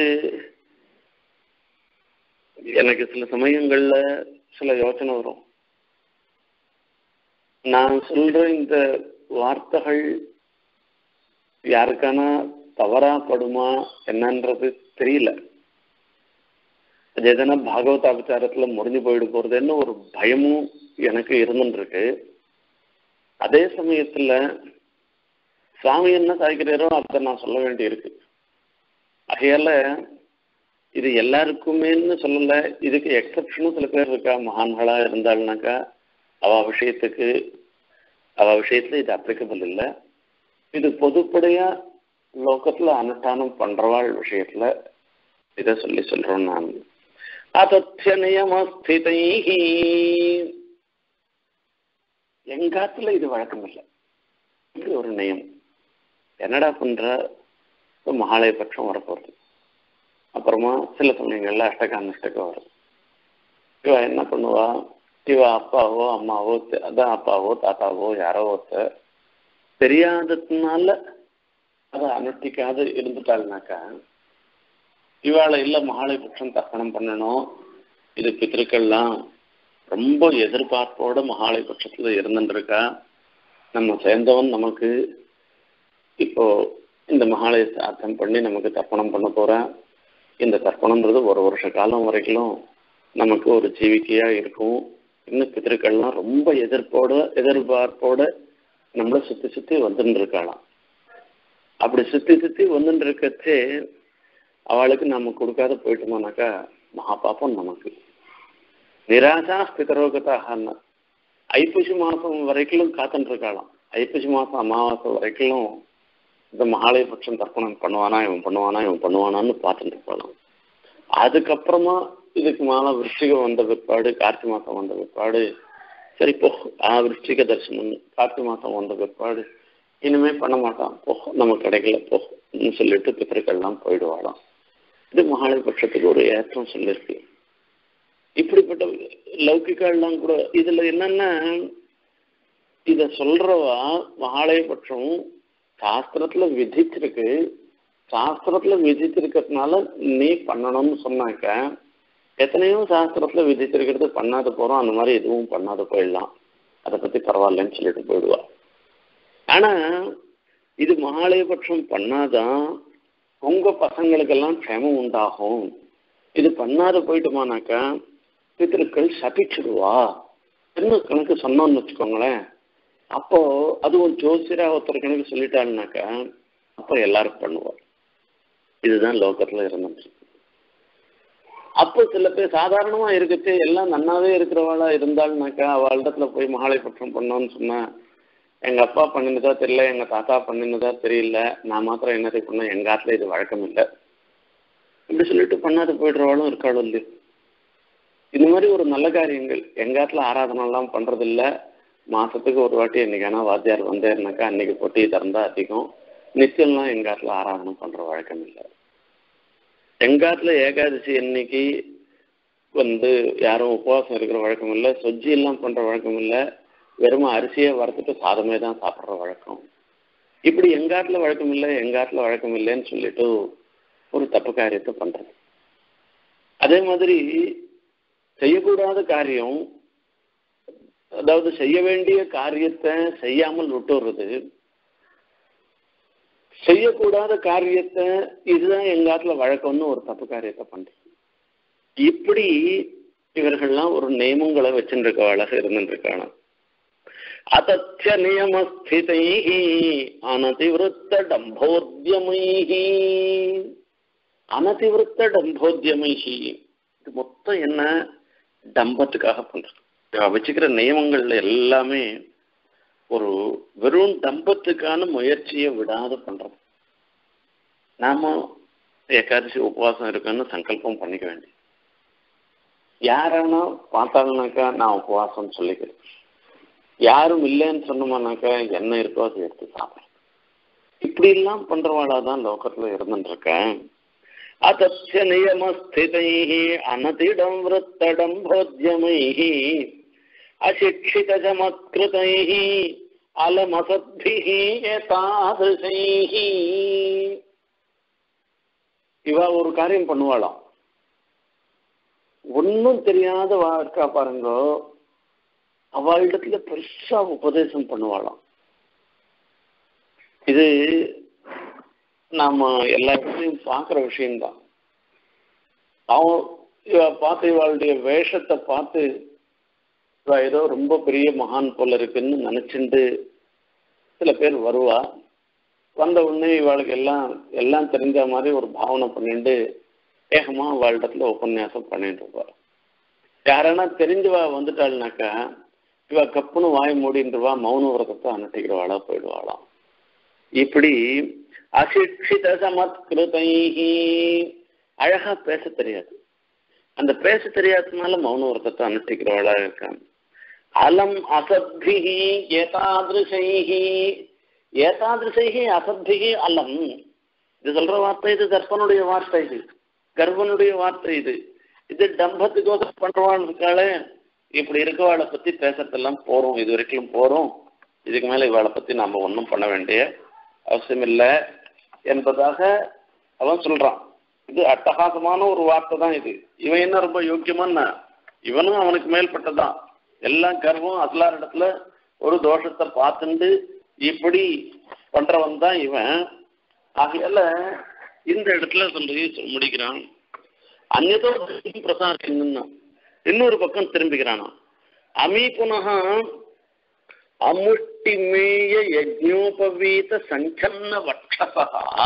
எனக்கு சில சமயங்கள்ல சில யோசனை வரும் நான் சொல்ற இந்த வார்த்தைகள் யாருக்கான தவறா படுமா என்னன்றது தெரியல அது எதனா பாகவத அபச்சாரத்துல முடிஞ்சு போயிடு போறதுன்னு ஒரு பயமும் எனக்கு இருந்துருக்கு அதே சமயத்துல சுவாமி என்ன சாய்க்கிறாரோ அதை நான் சொல்ல வேண்டி இருக்கு ஆகையால இது எல்லாருக்குமேன்னு சொல்லல இதுக்கு எக்ஸப்ஷனும் சில பேர் இருக்கா மகான்களா இருந்தாள்னாக்கா அவ விஷயத்துக்கு அவ விஷயத்துல இது அப்ளிகபிள் இல்லை இது பொதுப்படையா லோகத்துல அனுஷ்டானம் பண்றவாள் விஷயத்துல இதை சொல்லி சொல்றோம் நான் அதத்திய நியமஸ்திதை எங்காத்துல இது வழக்கம் இல்லை இது ஒரு நியம் என்னடா பண்ற இப்போ மகாலய பட்சம் வரப்போகுது அப்புறமா சில சமயங்கள்ல அஷ்டகானுஷ்டகம் வரும் இவ என்ன பண்ணுவா இவ அப்பாவோ அம்மாவோ அதான் அப்பாவோ தாத்தாவோ யாரோ ஒருத்தர் தெரியாததுனால அதை அனுஷ்டிக்காது இருந்துட்டாள்னாக்கா இவாளை இல்ல மகாலய பட்சம் தர்ப்பணம் பண்ணணும் இது பித்திருக்கள்லாம் ரொம்ப எதிர்பார்ப்போட மகாலய பட்சத்துல இருந்துருக்கா நம்ம சேர்ந்தவன் நமக்கு இப்போ இந்த மகாலய சாத்தம் பண்ணி நமக்கு தர்ப்பணம் பண்ண போறேன் இந்த தர்ப்பணம்ன்றது ஒரு வருஷ காலம் வரைக்கும் நமக்கு ஒரு ஜீவிக்கையா இருக்கும் இன்னும் பித்திருக்கள்லாம் ரொம்ப எதிர்ப்போட எதிர்பார்ப்போட நம்மள சுத்தி சுத்தி வந்துட்டு இருக்கலாம் அப்படி சுத்தி சுத்தி வந்துட்டு இருக்கச்சே அவளுக்கு நம்ம கொடுக்காத போயிட்டோமானாக்கா மகா பாப்பம் நமக்கு நிராசா பிதரோகத்தாகன்னா ஐப்பசி மாசம் வரைக்கும் காத்துட்டு இருக்கலாம் ஐப்பசி மாசம் அமாவாசை வரைக்கும் இந்த மகாலய பட்சம் தர்ப்பணம் பண்ணுவானா இவன் பண்ணுவானா இவன் பண்ணுவானான்னு பார்த்துட்டு இருப்பாளாம் அதுக்கப்புறமா இதுக்கு மேலே விருச்சிகம் வந்த பிற்பாடு கார்த்தி மாதம் வந்த பிற்பாடு சரி போ ஆ விருச்சிக தரிசனம் கார்த்தி மாதம் வந்த பிற்பாடு இனிமே பண்ண மாட்டான் போ நமக்கு கிடைக்கல போன்னு சொல்லிட்டு பித்தர்கள்லாம் போயிடுவாளாம் இது மகாலய பட்சத்துக்கு ஒரு ஏற்றம் சொல்லியிருக்கு இப்படிப்பட்ட லௌகிகெல்லாம் கூட இதுல என்னன்னா இத சொல்றவா மகாலய பட்சம் சாஸ்திரத்துல விதிச்சிருக்கு சாஸ்திரத்துல விதிச்சிருக்கிறதுனால நீ பண்ணணும்னு சொன்னாக்க எத்தனையோ சாஸ்திரத்துல விதிச்சிருக்கிறது பண்ணாத போறோம் அந்த மாதிரி எதுவும் பண்ணாத போயிடலாம் அதை பத்தி பரவாயில்லன்னு சொல்லிட்டு போயிடுவா ஆனா இது மகாலயபட்சம் பண்ணாதான் உங்க பசங்களுக்கெல்லாம் க்ஷேமம் உண்டாகும் இது பண்ணாத போயிட்டுமானாக்கா பித்திருக்கள் சபிச்சிடுவா என்ன கணக்கு சொன்னோம்னு வச்சுக்கோங்களேன் அப்போ அதுவும் ஜோசியரா ஒருத்தர் கணக்கு சொல்லிட்டாருனாக்கா அப்போ எல்லாரும் பண்ணுவார் இதுதான் லோகத்துல இருந்துச்சு அப்போ சில பேர் சாதாரணமா இருக்குச்சு எல்லாம் நன்னாவே இருக்கிறவாளா இருந்தாள்னாக்கா அவளிடத்துல போய் மகாலை பட்சம் பண்ணோம்னு சொன்னா எங்க அப்பா பண்ணினதா தெரியல எங்க தாத்தா பண்ணினதா தெரியல நான் மாத்திரம் என்னத்தை பண்ண எங்க ஆத்துல இது வழக்கம் இல்லை இப்படி சொல்லிட்டு பண்ணாத போயிடுறவாளும் இருக்காளும் இல்லையோ இந்த மாதிரி ஒரு நல்ல காரியங்கள் எங்க ஆத்துல ஆராதனை எல்லாம் பண்றது இல்ல மாசத்துக்கு ஒரு வாட்டி என்னைக்கானா வாத்தியார் வந்தேன்னாக்கா அன்னைக்கு பொட்டி திறந்தா அதிகம் நிச்சயம்லாம் எங்க ஆத்துல ஆராதனை பண்ற வழக்கம் இல்லை எங்காத்துல ஏகாதசி அன்னைக்கு வந்து யாரும் உபவாசம் இருக்கிற வழக்கம் இல்லை சொஜ்ஜி எல்லாம் பண்ற வழக்கம் இல்லை வெறும் அரிசியை வறுத்துட்டு சாதமே தான் சாப்பிட்ற வழக்கம் இப்படி எங்காட்டுல வழக்கம் இல்லை எங்காட்டுல வழக்கம் இல்லைன்னு சொல்லிட்டு ஒரு தப்பு காரியத்தை பண்றது அதே மாதிரி செய்யக்கூடாத காரியம் அதாவது செய்ய வேண்டிய காரியத்தை செய்யாமல் விட்டுறது செய்யக்கூடாத காரியத்தை இதுதான் எங்க ஆத்துல வழக்கம்னு ஒரு தப்பு காரியத்தை பண்றது இப்படி இவர்கள்லாம் ஒரு நியமங்களை வச்சுருக்க அழகு இருந்துருக்காங்க அதச்ச நியமஸ்திதை அனதிவிருத்த டம்போத்தியமை அனதிவிருத்த டம்போத்தியமை இது மொத்தம் என்ன டம்பத்துக்காக பண்றது வச்சுக்கிற நியமங்கள்ல எல்லாமே ஒரு வெறும் டம்பத்துக்கான முயற்சியை விடாத பண்றது நாம ஏகாதசி உபவாசம் இருக்குன்னு சங்கல்பம் பண்ணிக்க வேண்டிய யாரன்னா பார்த்தாங்கனாக்கா நான் உபவாசம் சொல்லிக்கிறேன் யாரும் இல்லைன்னு சொன்னோம்னாக்கா என்ன இருக்கோ அதை எடுத்து சாப்பிட்றேன் இப்படி எல்லாம் பண்றவாளா தான் லோகத்துல இருந்துட்டு இருக்கேன் அதச்ச நியமஸ்திதை அனதிடம் விருத்தடம் போத்தியமை அசிக்ஷிதமத்கிருதை அலமசத்பி தாதிருஷை இவ ஒரு காரியம் பண்ணுவாளாம் ஒன்னும் தெரியாத இருக்கா பாருங்க அவளிடத்துல பெருசா உபதேசம் பண்ணுவாளாம் இது நாம எல்லா இடத்துலையும் பார்க்குற விஷயம்தான் அவன் இவ பார்த்து இவளுடைய வேஷத்தை பார்த்து இவ ஏதோ ரொம்ப பெரிய மகான் போல இருக்குன்னு நினைச்சுட்டு சில பேர் வருவா வந்த உடனே இவாளுக்கு எல்லாம் எல்லாம் தெரிஞ்ச மாதிரி ஒரு பாவனை பண்ணிட்டு ஏகமா அவளிடத்துல உபன்யாசம் பண்ணிட்டு இருப்பா யாரனா தெரிஞ்சவா வந்துட்டாள்னாக்கா இவ கப்புன்னு வாய் மூடின்றவா மௌன விரதத்தை அனுட்டிக்கிறவாளா போயிடுவாளாம் இப்படி அசிக்ஷித சமத்கிருதை அழகா பேச தெரியாது அந்த பேச தெரியாததுனால மௌன விரதத்தை அனுஷ்டிக்கிறவளா இருக்காங்க அலம் அசத்பிகி ஏதாதிருஷைஹி ஏதாதிருஷைஹி அசத்பிகி அலம் இது சொல்ற வார்த்தை இது தர்ப்பனுடைய வார்த்தை இது கர்வனுடைய வார்த்தை இது இது டம்பத்துக்கோசம் பண்றவாள் இருக்காளே இப்படி இருக்கவாளை பத்தி பேசுறதெல்லாம் போறோம் இது வரைக்கும் போறோம் இதுக்கு மேல இவாளை பத்தி நாம ஒன்றும் பண்ண வேண்டிய அவசியம் இல்லை என்பதாக அவன் சொல்றான் இது அட்டகாசமான ஒரு வார்த்தை தான் இது இவன் என்ன ரொம்ப யோக்கியமான இவனும் அவனுக்கு மேல்பட்டதான் எல்லாம் கர்வம் அசலார் இடத்துல ஒரு தோஷத்தை பார்த்துண்டு இப்படி பண்றவன் தான் இவன் ஆகையால இந்த இடத்துல சொல்லி முடிக்கிறான் அந்நதோ பிரசாரம் இன்னொரு பக்கம் திரும்பிக்கிறானா அமீ புனக அமுஷ்டிமேய யஜ்ஞோபவீத சஞ்சன்ன வட்சசா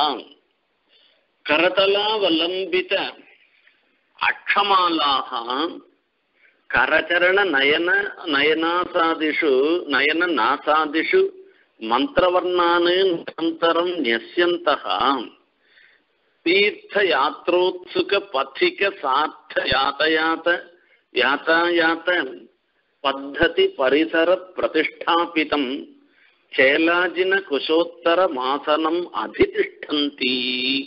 करतलावलम्बित अक्षमालाः करचरण नयन नयनासादिषु नयननासादिषु मन्त्रवर्णान् निरन्तरं न्यस्यन्तः तीर्थयात्रोत्सुकपथिकसार्थयातयात यातायात पद्धतिपरिसरप्रतिष्ठापितं चेलाजिनकुशोत्तरमासनम् अधितिष्ठन्ति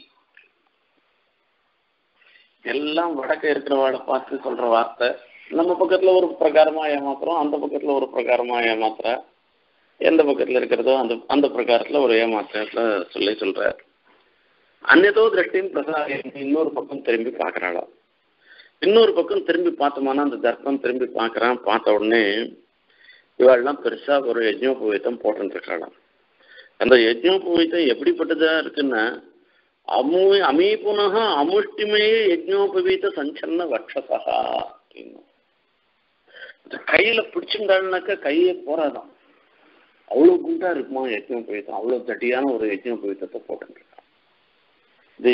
எல்லாம் வடக்க இருக்கிறவாட பார்த்து சொல்ற வார்த்தை நம்ம பக்கத்துல ஒரு பிரகாரமா ஏமாத்துறோம் அந்த பக்கத்துல ஒரு பிரகாரமா ஏமாத்துற எந்த பக்கத்துல இருக்கிறதோ அந்த அந்த பிரகாரத்துல ஒரு ஏமாற்றத்துல சொல்லி சொல்றார் அந்நதோ திருஷ்டின் பிரசாத இன்னொரு பக்கம் திரும்பி பார்க்கறாளாம் இன்னொரு பக்கம் திரும்பி பார்த்தோம்னா அந்த தர்ப்பம் திரும்பி பார்க்கறான் பார்த்த உடனே இவாள்லாம் பெருசா ஒரு யஜ்னோபவீதம் போட்டுருக்காளாம் அந்த யஜ்னோபவீதம் எப்படிப்பட்டதா இருக்குன்னா அமு அமீபுனக அமுஷ்டிமேய யஜ்னோபவீத சஞ்சன்ன வட்சசா அப்படின்னு கையில பிடிச்சிருந்தாள்னாக்கா கையே போறாதான் அவ்வளவு குண்டா இருக்குமா யஜ்னோபவீதம் அவ்வளவு தட்டியான ஒரு யஜ்னோபவீதத்தை போட்டுருக்கான் இது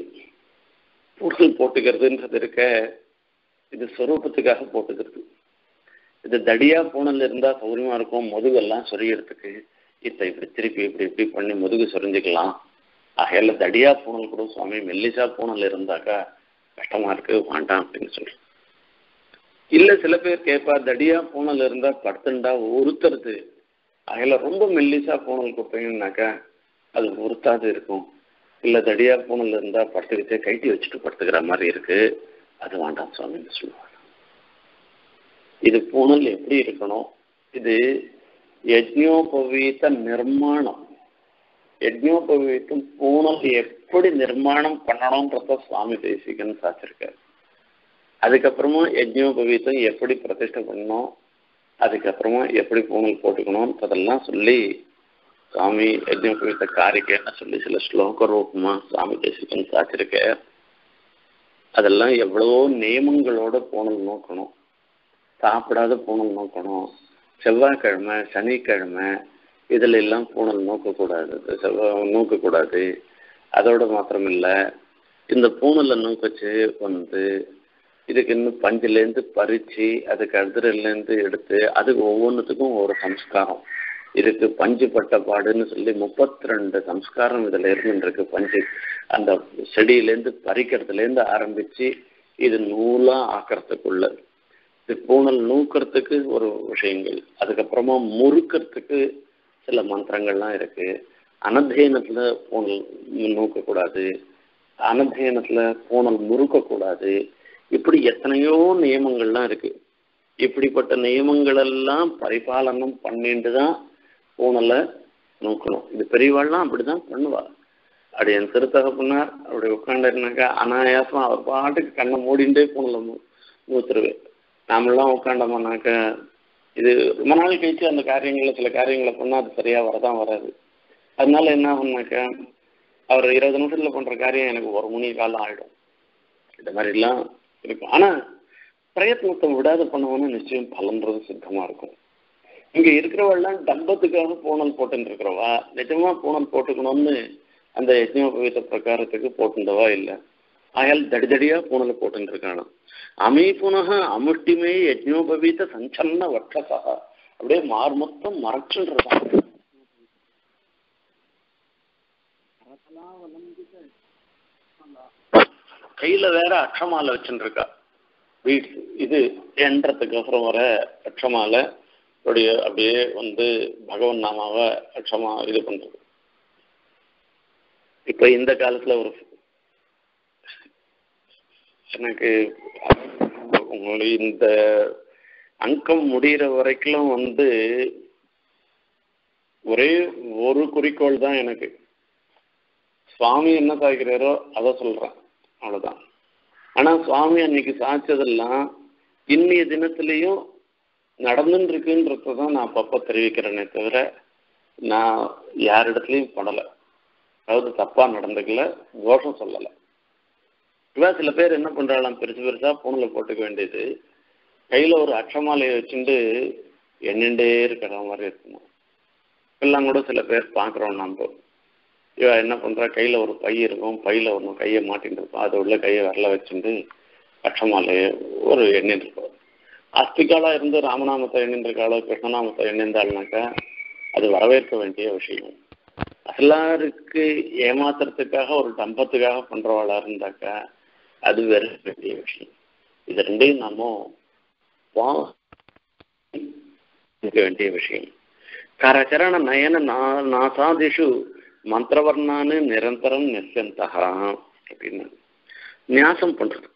பூடல் போட்டுக்கிறதுன்றது இருக்க இது ஸ்வரூபத்துக்காக போட்டுக்கிறது இது தடியா பூனல் இருந்தா சௌரியமா இருக்கும் முதுகெல்லாம் சொரியறதுக்கு இத்த இப்படி திருப்பி இப்படி இப்படி பண்ணி முதுகு சொரிஞ்சுக்கலாம் ஆகையில தடியா பூனல் கூட சுவாமி மெல்லிசா பூனல் இருந்தாக்கா கஷ்டமா இருக்கு வேண்டாம் அப்படின்னு சொல்றேன் இல்ல சில பேர் கேட்பா தடியா பூனல் இருந்தா படுத்துண்டா உறுத்துறது ஆகையில ரொம்ப மெல்லிசா பூனல் கொடுத்தீங்கன்னாக்கா அது உறுத்தாது இருக்கும் இல்ல தடியா பூனல் இருந்தா படுத்துக்கிட்டே கைட்டி வச்சுட்டு படுத்துக்கிற மாதிரி இருக்கு அது வேண்டாம் சுவாமின்னு சொல்லுவாங்க இது பூனல் எப்படி இருக்கணும் இது யஜ்னோபவீத நிர்மாணம் யஜ்னோபவீதம் பூனல் எப்படி நிர்மாணம் பண்ணணும்ன்றத சுவாமி தேசிகன் சாச்சிருக்காரு அதுக்கப்புறமா யஜ்னோபவீதம் எப்படி பிரதிஷ்டை பண்ணணும் அதுக்கப்புறமா எப்படி பூனல் போட்டுக்கணும்ன்றதெல்லாம் சொல்லி சுவாமி யஜ்னோபவீத காரிக்கைன்னு சொல்லி சில ஸ்லோக ரூபமா சுவாமி தேசிகன் சாச்சிருக்க அதெல்லாம் எவ்வளவோ நியமங்களோட பூனல் நோக்கணும் சாப்பிடாத பூனல் நோக்கணும் செவ்வாய்க்கிழமை சனிக்கிழமை இதில் எல்லாம் பூனல் நோக்கக்கூடாது செவ்வாய் நோக்கக்கூடாது அதோட மாத்திரம் இல்லை இந்த பூனலை நோக்கச்சு வந்து இதுக்கு இன்னும் பஞ்சுலேருந்து பறித்து அதுக்கு அடுத்ததுலேருந்து எடுத்து அதுக்கு ஒவ்வொன்றுத்துக்கும் ஒரு சம்ஸ்காரம் இதுக்கு பஞ்சு பட்ட பாடுன்னு சொல்லி முப்பத்தி ரெண்டு சம்ஸ்காரம் இதில் இருந்துருக்கு பஞ்சு அந்த செடியிலேருந்து பறிக்கிறதுலேருந்து ஆரம்பித்து இது நூலாக ஆக்கிறதுக்குள்ள இது பூனல் நூக்கிறதுக்கு ஒரு விஷயங்கள் அதுக்கப்புறமா முறுக்கிறதுக்கு சில மந்திரங்கள்லாம் இருக்கு அனத்தியனத்துல பூனல் நூக்கக்கூடாது அனத்தியனத்துல பூனல் முறுக்கக்கூடாது இப்படி எத்தனையோ நியமங்கள்லாம் இருக்கு இப்படிப்பட்ட நியமங்கள் எல்லாம் பரிபாலனம் பண்ணிட்டு தான் பூனலை நோக்கணும் இது பெரியவாள்லாம் அப்படிதான் பண்ணுவா அப்படி என் திருத்தகப்பனார் அப்படி உட்காந்துருந்தாக்கா அனாயாசமா அவர் பாட்டுக்கு கண்ணை மூடிண்டே பூனலை மூ மூத்துருவேன் நாமெல்லாம் உட்காண்டோம்னாக்க இது ரொம்ப நாள் கழிச்சு அந்த காரியங்களை சில காரியங்களை பண்ணால் அது சரியாக வரதான் வராது அதனால என்ன ஆகும்னாக்க அவர் இருபது நிமிஷத்தில் பண்ணுற காரியம் எனக்கு ஒரு மணி காலம் ஆகிடும் இந்த மாதிரிலாம் இருக்கும் ஆனால் பிரயத்னத்தை விடாத பண்ணுவோன்னு நிச்சயம் பலன்றது சித்தமாக இருக்கும் இங்கே இருக்கிறவெல்லாம் டம்பத்துக்காக பூனல் போட்டுன்னு இருக்கிறவா நிஜமா பூனல் போட்டுக்கணும்னு அந்த யஜ்னோபவீத பிரகாரத்துக்கு போட்டுண்டவா இல்லை ஆயால் தடி தடியா பூனலை போட்டுன்னு இருக்கானா அமீ புனக அமுஷ்டிமே யஜ்னோபவீத சஞ்சன்ன வட்சசா அப்படியே மார் மொத்தம் மறைச்சுன்றான் கையில வேற அக்ஷமாலை வச்சுட்டு இருக்கா வீட் இது என்றதுக்கு அப்புறம் வர அக்ஷமாலை அப்படியே அப்படியே வந்து பகவன் நாமாவை அக்ஷமா இது பண்றது இப்ப இந்த காலத்துல ஒரு எனக்கு உங்களுடைய இந்த அங்கம் முடிகிற வரைக்கும் வந்து ஒரே ஒரு குறிக்கோள் தான் எனக்கு சுவாமி என்ன சாய்க்கிறாரோ அதை சொல்றேன் அவ்வளவுதான் ஆனா சுவாமி அன்னைக்கு சாய்ச்சதெல்லாம் இன்னைய தினத்திலையும் நடந்துட்டு இருக்குன்றத தான் நான் அப்பப்போ தெரிவிக்கிறேனே தவிர நான் யாரிடத்துலையும் படலை அதாவது தப்பா நடந்துக்கல தோஷம் சொல்லலை இவா சில பேர் என்ன பண்றாளாம் பெருசு பெருசா பூனில் போட்டுக்க வேண்டியது கையில ஒரு அச்சமாலையை வச்சுட்டு எண்ணிண்டே இருக்கிற மாதிரி இருக்கணும் இப்பெல்லாம் கூட சில பேர் பார்க்குறோம் நம்ம இவ என்ன பண்றா கையில ஒரு பை இருக்கும் பையில ஒன்று கையை மாட்டின்னு இருக்கும் அது உள்ள கையை வரல வச்சுட்டு அச்சமாலையை ஒரு எண்ணிட்டு இருப்போம் அஸ்திகாலா இருந்து ராமநாமத்தை எண்ணின்றிருக்காளோ கிருஷ்ணநாமத்தை எண்ணிந்தாள்னாக்கா அது வரவேற்க வேண்டிய விஷயம் எல்லாருக்கு ஏமாத்துறதுக்காக ஒரு டம்பத்துக்காக பண்றவாளா இருந்தாக்கா அது வேற வேண்டிய விஷயம் இது ரெண்டையும் நாம வா- இருக்க வேண்டிய விஷயம் கரச்சரண நயன நா- நாசாதிஷு மந்திரவர்ணான்னு நிரந்தரம் நிச்சயந்தகா அப்படின்னு நியாசம் பண்றது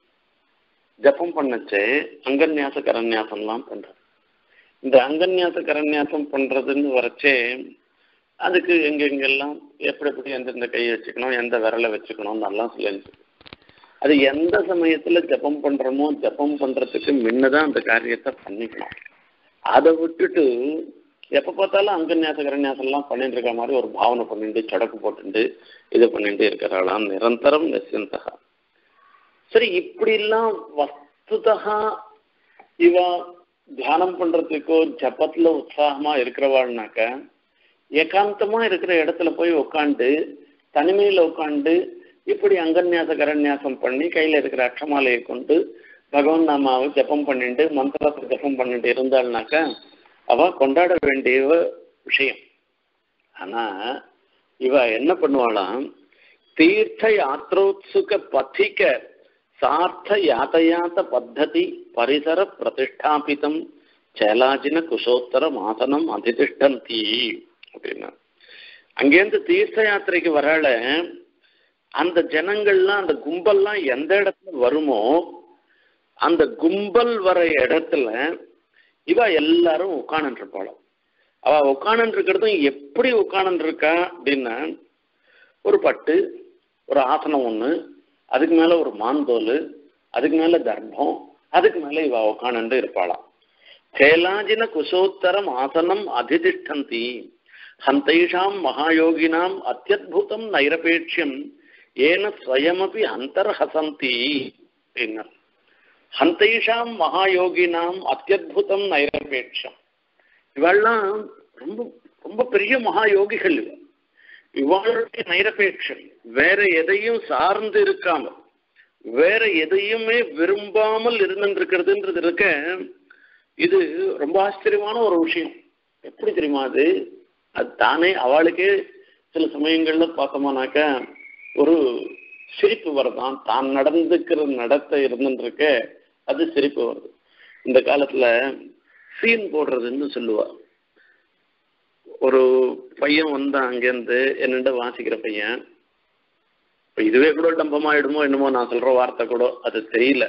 ஜபம் பண்ணச்சே அங்கன்யாச கரன்யாசம்லாம் பண்றது இந்த அங்கன்யாச கரன்யாசம் பண்றதுன்னு வரச்சே அதுக்கு எங்கெங்கெல்லாம் எப்படி எப்படி எந்தெந்த கையை வச்சுக்கணும் எந்த விரலை வச்சுக்கணும் எல்லாம் சொல்லிச்சு அது எந்த சமயத்துல ஜபம் பண்றோமோ ஜபம் பண்றதுக்கு முன்னதான் அந்த காரியத்தை பண்ணிக்கணும் அதை விட்டுட்டு எப்ப பார்த்தாலும் அங்கன்யாச கரன்யாசம் எல்லாம் பண்ணிட்டு இருக்க மாதிரி ஒரு பாவனை பண்ணிட்டு சடக்கு போட்டுட்டு இது பண்ணிட்டு இருக்கிறாளாம் நிரந்தரம் நிச்சயந்தகா சரி இப்படி எல்லாம் வஸ்துதா இவ தியானம் பண்றதுக்கோ ஜபத்துல உற்சாகமா இருக்கிறவாள்னாக்க ஏகாந்தமா இருக்கிற இடத்துல போய் உட்காந்து தனிமையில உட்காந்து இப்படி அங்கன்யாச கரன்யாசம் பண்ணி கையில இருக்கிற அக்ஷமாலையை கொண்டு பகவான் நாமாவை ஜபம் பண்ணிட்டு மந்திரத்தை ஜபம் பண்ணிட்டு இருந்தாள்னாக்க அவ கொண்டாட வேண்டிய விஷயம் ஆனா இவ என்ன பண்ணுவாளாம் தீர்த்த யாத்ரோத்சுக பத்திக சார்த்த யாத்தயாத்த பத்ததி பரிசர பிரதிஷ்டாபிதம் சேலாஜின குசோத்தர மாசனம் அதிதிஷ்டந்தி அப்படின்னா அங்கேருந்து தீர்த்த யாத்திரைக்கு வரால அந்த ஜனங்கள்லாம் அந்த கும்பல்லாம் எந்த இடத்துல வருமோ அந்த கும்பல் வர இடத்துல இவ எல்லாரும் உட்காந்துட்டு இருப்பாளாம் அவ உட்காந்துட்டு இருக்கிறதும் எப்படி உட்காந்துட்டு இருக்கா அப்படின்னா ஒரு பட்டு ஒரு ஆசனம் ஒண்ணு அதுக்கு மேல ஒரு மாந்தோல் அதுக்கு மேல தர்ப்பம் அதுக்கு மேல இவ உட்காந்துட்டு இருப்பாளாம் கேலாஜின குசோத்தரம் ஆசனம் அதிதிஷ்டந்தி ஹந்தைஷாம் மகாயோகினாம் அத்தியுதம் நைரபேட்சியம் ஏன ஸ்வயமபி அந்தர்ஹசந்தி அப்படின்னார் ஹந்தைஷாம் மகாயோகினாம் அத்தியுதம் நைரபேட்சம் இவெல்லாம் ரொம்ப ரொம்ப பெரிய மகாயோகிகள் இவ இவளுடைய நைரபேட்சம் வேற எதையும் சார்ந்து இருக்காம வேற எதையுமே விரும்பாமல் இருந்துருக்கிறதுன்றது இருக்க இது ரொம்ப ஆச்சரியமான ஒரு விஷயம் எப்படி தெரியுமா அது அது தானே அவளுக்கே சில சமயங்கள்ல பார்த்தோம்னாக்க ஒரு சிரிப்பு வருதான் தான் நடந்துக்கிற நடத்த இருந்துருக்க அது சிரிப்பு வருது இந்த காலத்துல சீன் போடுறதுன்னு சொல்லுவா ஒரு பையன் வந்தான் அங்கேருந்து என்னண்ட வாசிக்கிற பையன் இப்ப இதுவே கூட டம்பமாயிடுமோ என்னமோ நான் சொல்ற வார்த்தை கூட அது தெரியல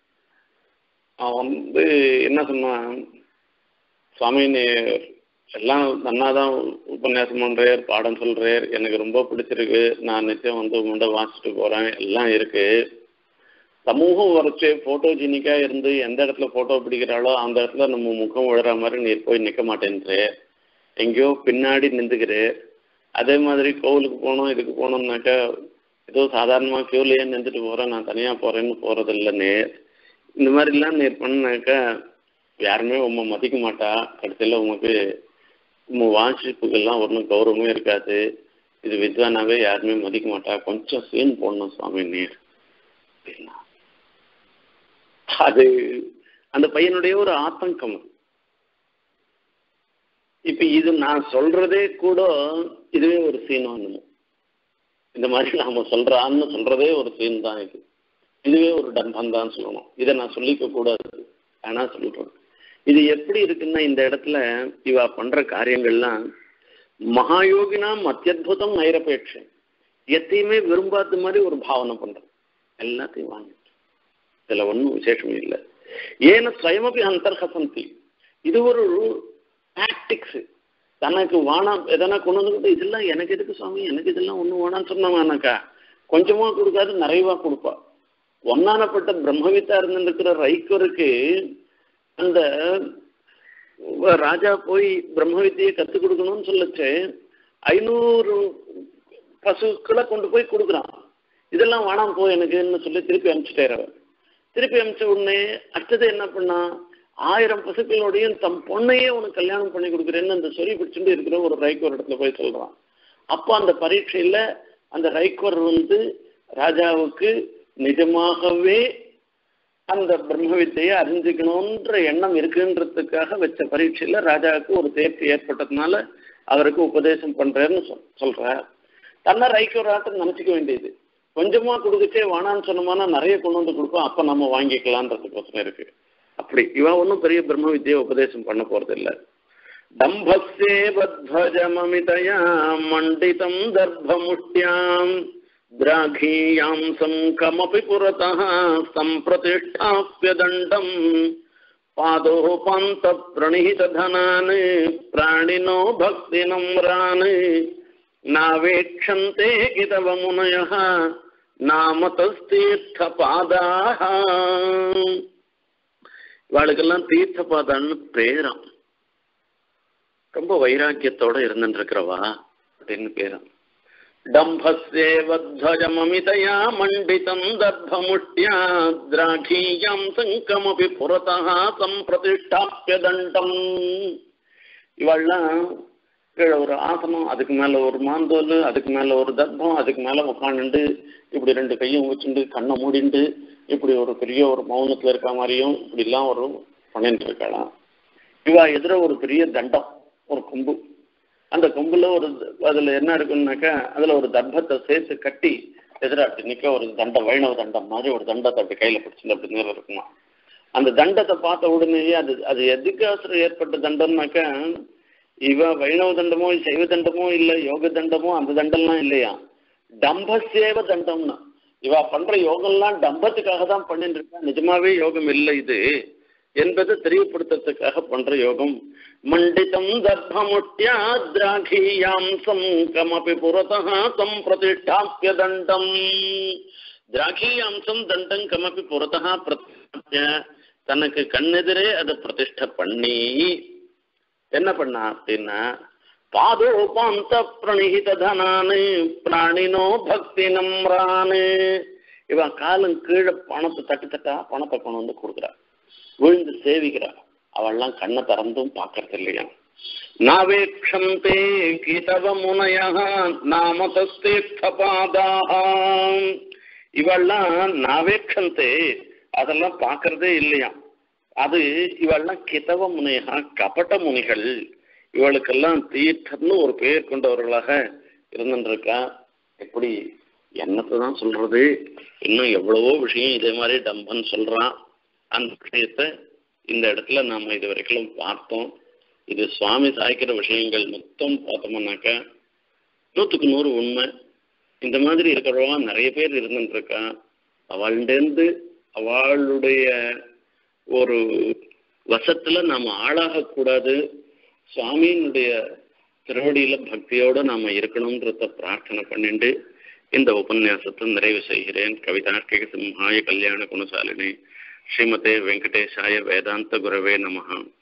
அவன் வந்து என்ன சொன்னான் சுவாமி நீ எல்லாம் நன்னாதான் உபன்யாசம் பண்றார் பாடம் சொல்றார் எனக்கு ரொம்ப பிடிச்சிருக்கு நான் நிச்சயம் வந்து உங்கள்கிட்ட வாசிச்சுட்டு போறேன் எல்லாம் இருக்கு சமூகம் வரைச்சு போட்டோஜெனிக்கா இருந்து எந்த இடத்துல போட்டோ பிடிக்கிறாளோ அந்த இடத்துல நம்ம முகம் விழுற மாதிரி நீர் போய் நிற்க மாட்டேன்ற எங்கேயோ பின்னாடி நின்றுக்கிற அதே மாதிரி கோவிலுக்கு போகணும் இதுக்கு போகணும்னாக்கா ஏதோ சாதாரணமா கியூலையே நின்றுட்டு போறேன் நான் தனியா போறேன்னு போறது இல்லை நேர் இந்த மாதிரிலாம் நேர் பண்ணாக்கா யாருமே உண்மை மதிக்க மாட்டா கடைசியில் உமக்கு உங்க வாசிப்புக்கெல்லாம் ஒன்றும் கௌரவமே இருக்காது இது வித்வானாவே யாருமே மதிக்க மாட்டா கொஞ்சம் சீன் போடணும் சுவாமி நீர் அப்படின்னா அது அந்த பையனுடைய ஒரு ஆத்தங்கம் அது இப்ப இது நான் சொல்றதே கூட இதுவே ஒரு சீன் ஒண்ணுமோ இந்த மாதிரி நாம சொல்றான்னு சொல்றதே ஒரு சீன் தான் இது இதுவே ஒரு டம்பம் தான் சொல்லணும் இதை நான் சொல்லிக்க கூடாது ஆனா சொல்றேன் இது எப்படி இருக்குன்னா இந்த இடத்துல இவ பண்ற காரியங்கள்லாம் மகாயோகினாம் அத்தியுதம் நைரபேட்சம் எத்தையுமே விரும்பாத மாதிரி ஒரு பாவனை பண்றது எல்லாத்தையும் வாங்கிட்டு இதுல ஒன்றும் விசேஷமே இல்லை ஏன ஸ்வயமபி அந்தர்ஹசந்தி இது ஒரு டாக்டிக்ஸ் தனக்கு வானம் எதனா கொண்டு வந்துக்கிட்டு இதெல்லாம் எனக்கு எதுக்கு சுவாமி எனக்கு இதெல்லாம் ஒன்றும் வேணாம்னு சொன்னவனாக்கா கொஞ்சமா கொடுக்காது நிறைவா கொடுப்பா ஒன்னானப்பட்ட பிரம்மவித்தா இருந்திருக்கிற ரைக்கருக்கு அந்த ராஜா போய் பிரம்ம வித்தியை கற்றுக் கொடுக்கணும்னு சொல்லச்சு ஐநூறு பசுக்களை கொண்டு போய் கொடுக்குறான் இதெல்லாம் வேணாம் போ எனக்குன்னு சொல்லி திருப்பி அனுப்பிச்சிட்டாரு அவர் திருப்பி அனுப்பிச்ச உடனே அடுத்தது என்ன பண்ணா ஆயிரம் பசுக்களோடையும் தம் பொண்ணையே உனக்கு கல்யாணம் பண்ணி கொடுக்குறேன்னு அந்த சொறி பிடிச்சுட்டு இருக்கிற ஒரு ரைக்கோர் இடத்துல போய் சொல்றான் அப்போ அந்த பரீட்சையில அந்த ரைக்கோர் வந்து ராஜாவுக்கு நிஜமாகவே அந்த பிரம்ம வித்தையை அறிஞ்சுக்கணுன்ற எண்ணம் இருக்குன்றதுக்காக வச்ச பரீட்சையில ராஜாவுக்கு ஒரு தேர்ச்சி ஏற்பட்டதுனால அவருக்கு உபதேசம் பண்றேன்னு சொல் சொல்ற தன்னை ரைக்கோராட்டம் நினைச்சுக்க வேண்டியது கொஞ்சமா கொடுத்துட்டே வேணான்னு சொன்னோம்னா நிறைய கொண்டு வந்து கொடுப்போம் அப்ப நம்ம வாங்கிக்கலான்றதுக்கோசரம் இருக்கு அப்படி இவன் ஒன்றும் பெரிய பிரம்ம வித்தியை உபதேசம் பண்ண போறது இல்லை டம்பஸ்யேவத்வஜமமிதயா மண்டிதம் தர்ப்பமுஷ்டியாம் द्राघीयांसं कमपि पुरतः सम्प्रतिष्ठाप्य दण्डम् पादोपान्तप्रणिहितधनान् प्राणिनो भक्तिनम्रान् नावेक्षन्ते कितव मुनयः நாமதஸ்தீர்த்தபாதாக இவாளுக்கெல்லாம் தீர்த்தபாதான்னு பேராம் ரொம்ப வைராக்கியத்தோட இருந்துருக்கிறவா அப்படின்னு பேராம் डम्भस्येवध्वजममितया मण्डितं दर्भमुष्ट्या द्राघीयां सङ्कमपि पुरतः सम्प्रतिष्ठाप्य दण्डम् இவெல்லாம் கீழே ஒரு ஆசனம் அதுக்கு மேல ஒரு மாந்தோல் அதுக்கு மேல ஒரு தர்ப்பம் அதுக்கு மேல உட்காந்துண்டு இப்படி ரெண்டு கையும் வச்சுண்டு கண்ணை மூடிண்டு இப்படி ஒரு பெரிய ஒரு மௌனத்துல இருக்க மாதிரியும் இப்படிலாம் ஒரு பண்ணிட்டு இருக்கலாம் இவா எதிர ஒரு பெரிய தண்டம் ஒரு கொம்பு அந்த கொம்புல ஒரு அதுல என்ன இருக்குன்னாக்கா அதுல ஒரு தர்ப்பத்தை சேர்த்து கட்டி எதிராட்டி நிக்க ஒரு தண்டம் வைணவ தண்டம் மாதிரி ஒரு தண்டத்தை அப்படி கையில பிடிச்சிட்டு அப்படி நேரம் இருக்குமா அந்த தண்டத்தை பார்த்த உடனேயே அது அது எதுக்கு அவசரம் ஏற்பட்ட தண்டம்னாக்கா இவ வைணவ தண்டமோ சைவ தண்டமோ இல்ல யோக தண்டமோ அந்த தண்டம்லாம் இல்லையா டம்பசேவ தண்டம்னா இவ பண்ற யோகம்லாம் டம்பத்துக்காக தான் பண்ணிட்டு இருக்கா நிஜமாவே யோகம் இல்லை இது என்பதை தெரியப்படுத்துறதுக்காக பண்ற யோகம் மண்டிதம் தர்ப்பமுட்டியா திராகீயாம்சம் கமபி புறத்தா தம் பிரதிஷ்டாப்பிய தண்டம் திராகீயாம்சம் தண்டம் கமபி புறத்தா பிரதிஷ்டாப்பிய தனக்கு கண்ணெதிரே அதை பிரதிஷ்ட பண்ணி என்ன பண்ணா அப்படின்னா பாதோபாந்த பிரணிகித தனானு பிராணினோ பக்தி நம்ரானு இவன் காலம் கீழே பணத்தை தட்டு தட்டா பணத்தை கொண்டு வந்து கொடுக்குறா விழுந்து சேவிக்கிறா அவள்லாம் கண்ணை திறந்தும் பார்க்கறது இல்லையா நாவேக்ஷந்தே கீதவ முனைய நாமதஸ்தீர்த்தபாதாக இவெல்லாம் நாவேக்ஷந்தே அதெல்லாம் பார்க்கறதே இல்லையா அது இவெல்லாம் கிதவ முனையா கபட முனிகள் இவளுக்கெல்லாம் தீர்த்தம்னு ஒரு பெயர் கொண்டவர்களாக இருந்துருக்கா எப்படி என்னத்தை தான் சொல்றது இன்னும் எவ்வளவோ விஷயம் இதே மாதிரி டம்பன் சொல்றான் அந்த விஷயத்த இந்த இடத்துல நாம இது வரைக்கும் பார்த்தோம் இது சுவாமி சாய்க்கிற விஷயங்கள் மொத்தம் பார்த்தோம்னாக்கா நூற்றுக்கு நூறு உண்மை இந்த மாதிரி இருக்கிறவங்க நிறைய பேர் இருந்துருக்கா அவள்டேருந்து அவளுடைய ஒரு வசத்துல நாம ஆளாகக்கூடாது சுவாமியினுடைய திருவடியில பக்தியோட நாம இருக்கணும்ன்றத பிரார்த்தனை பண்ணிட்டு இந்த உபன்யாசத்தை நிறைவு செய்கிறேன் கவிதார்க்கிக சிம்ஹாய கல்யாண குணசாலினி ஸ்ரீமதே வெங்கடேஷாய வேதாந்த குரவே நமஹா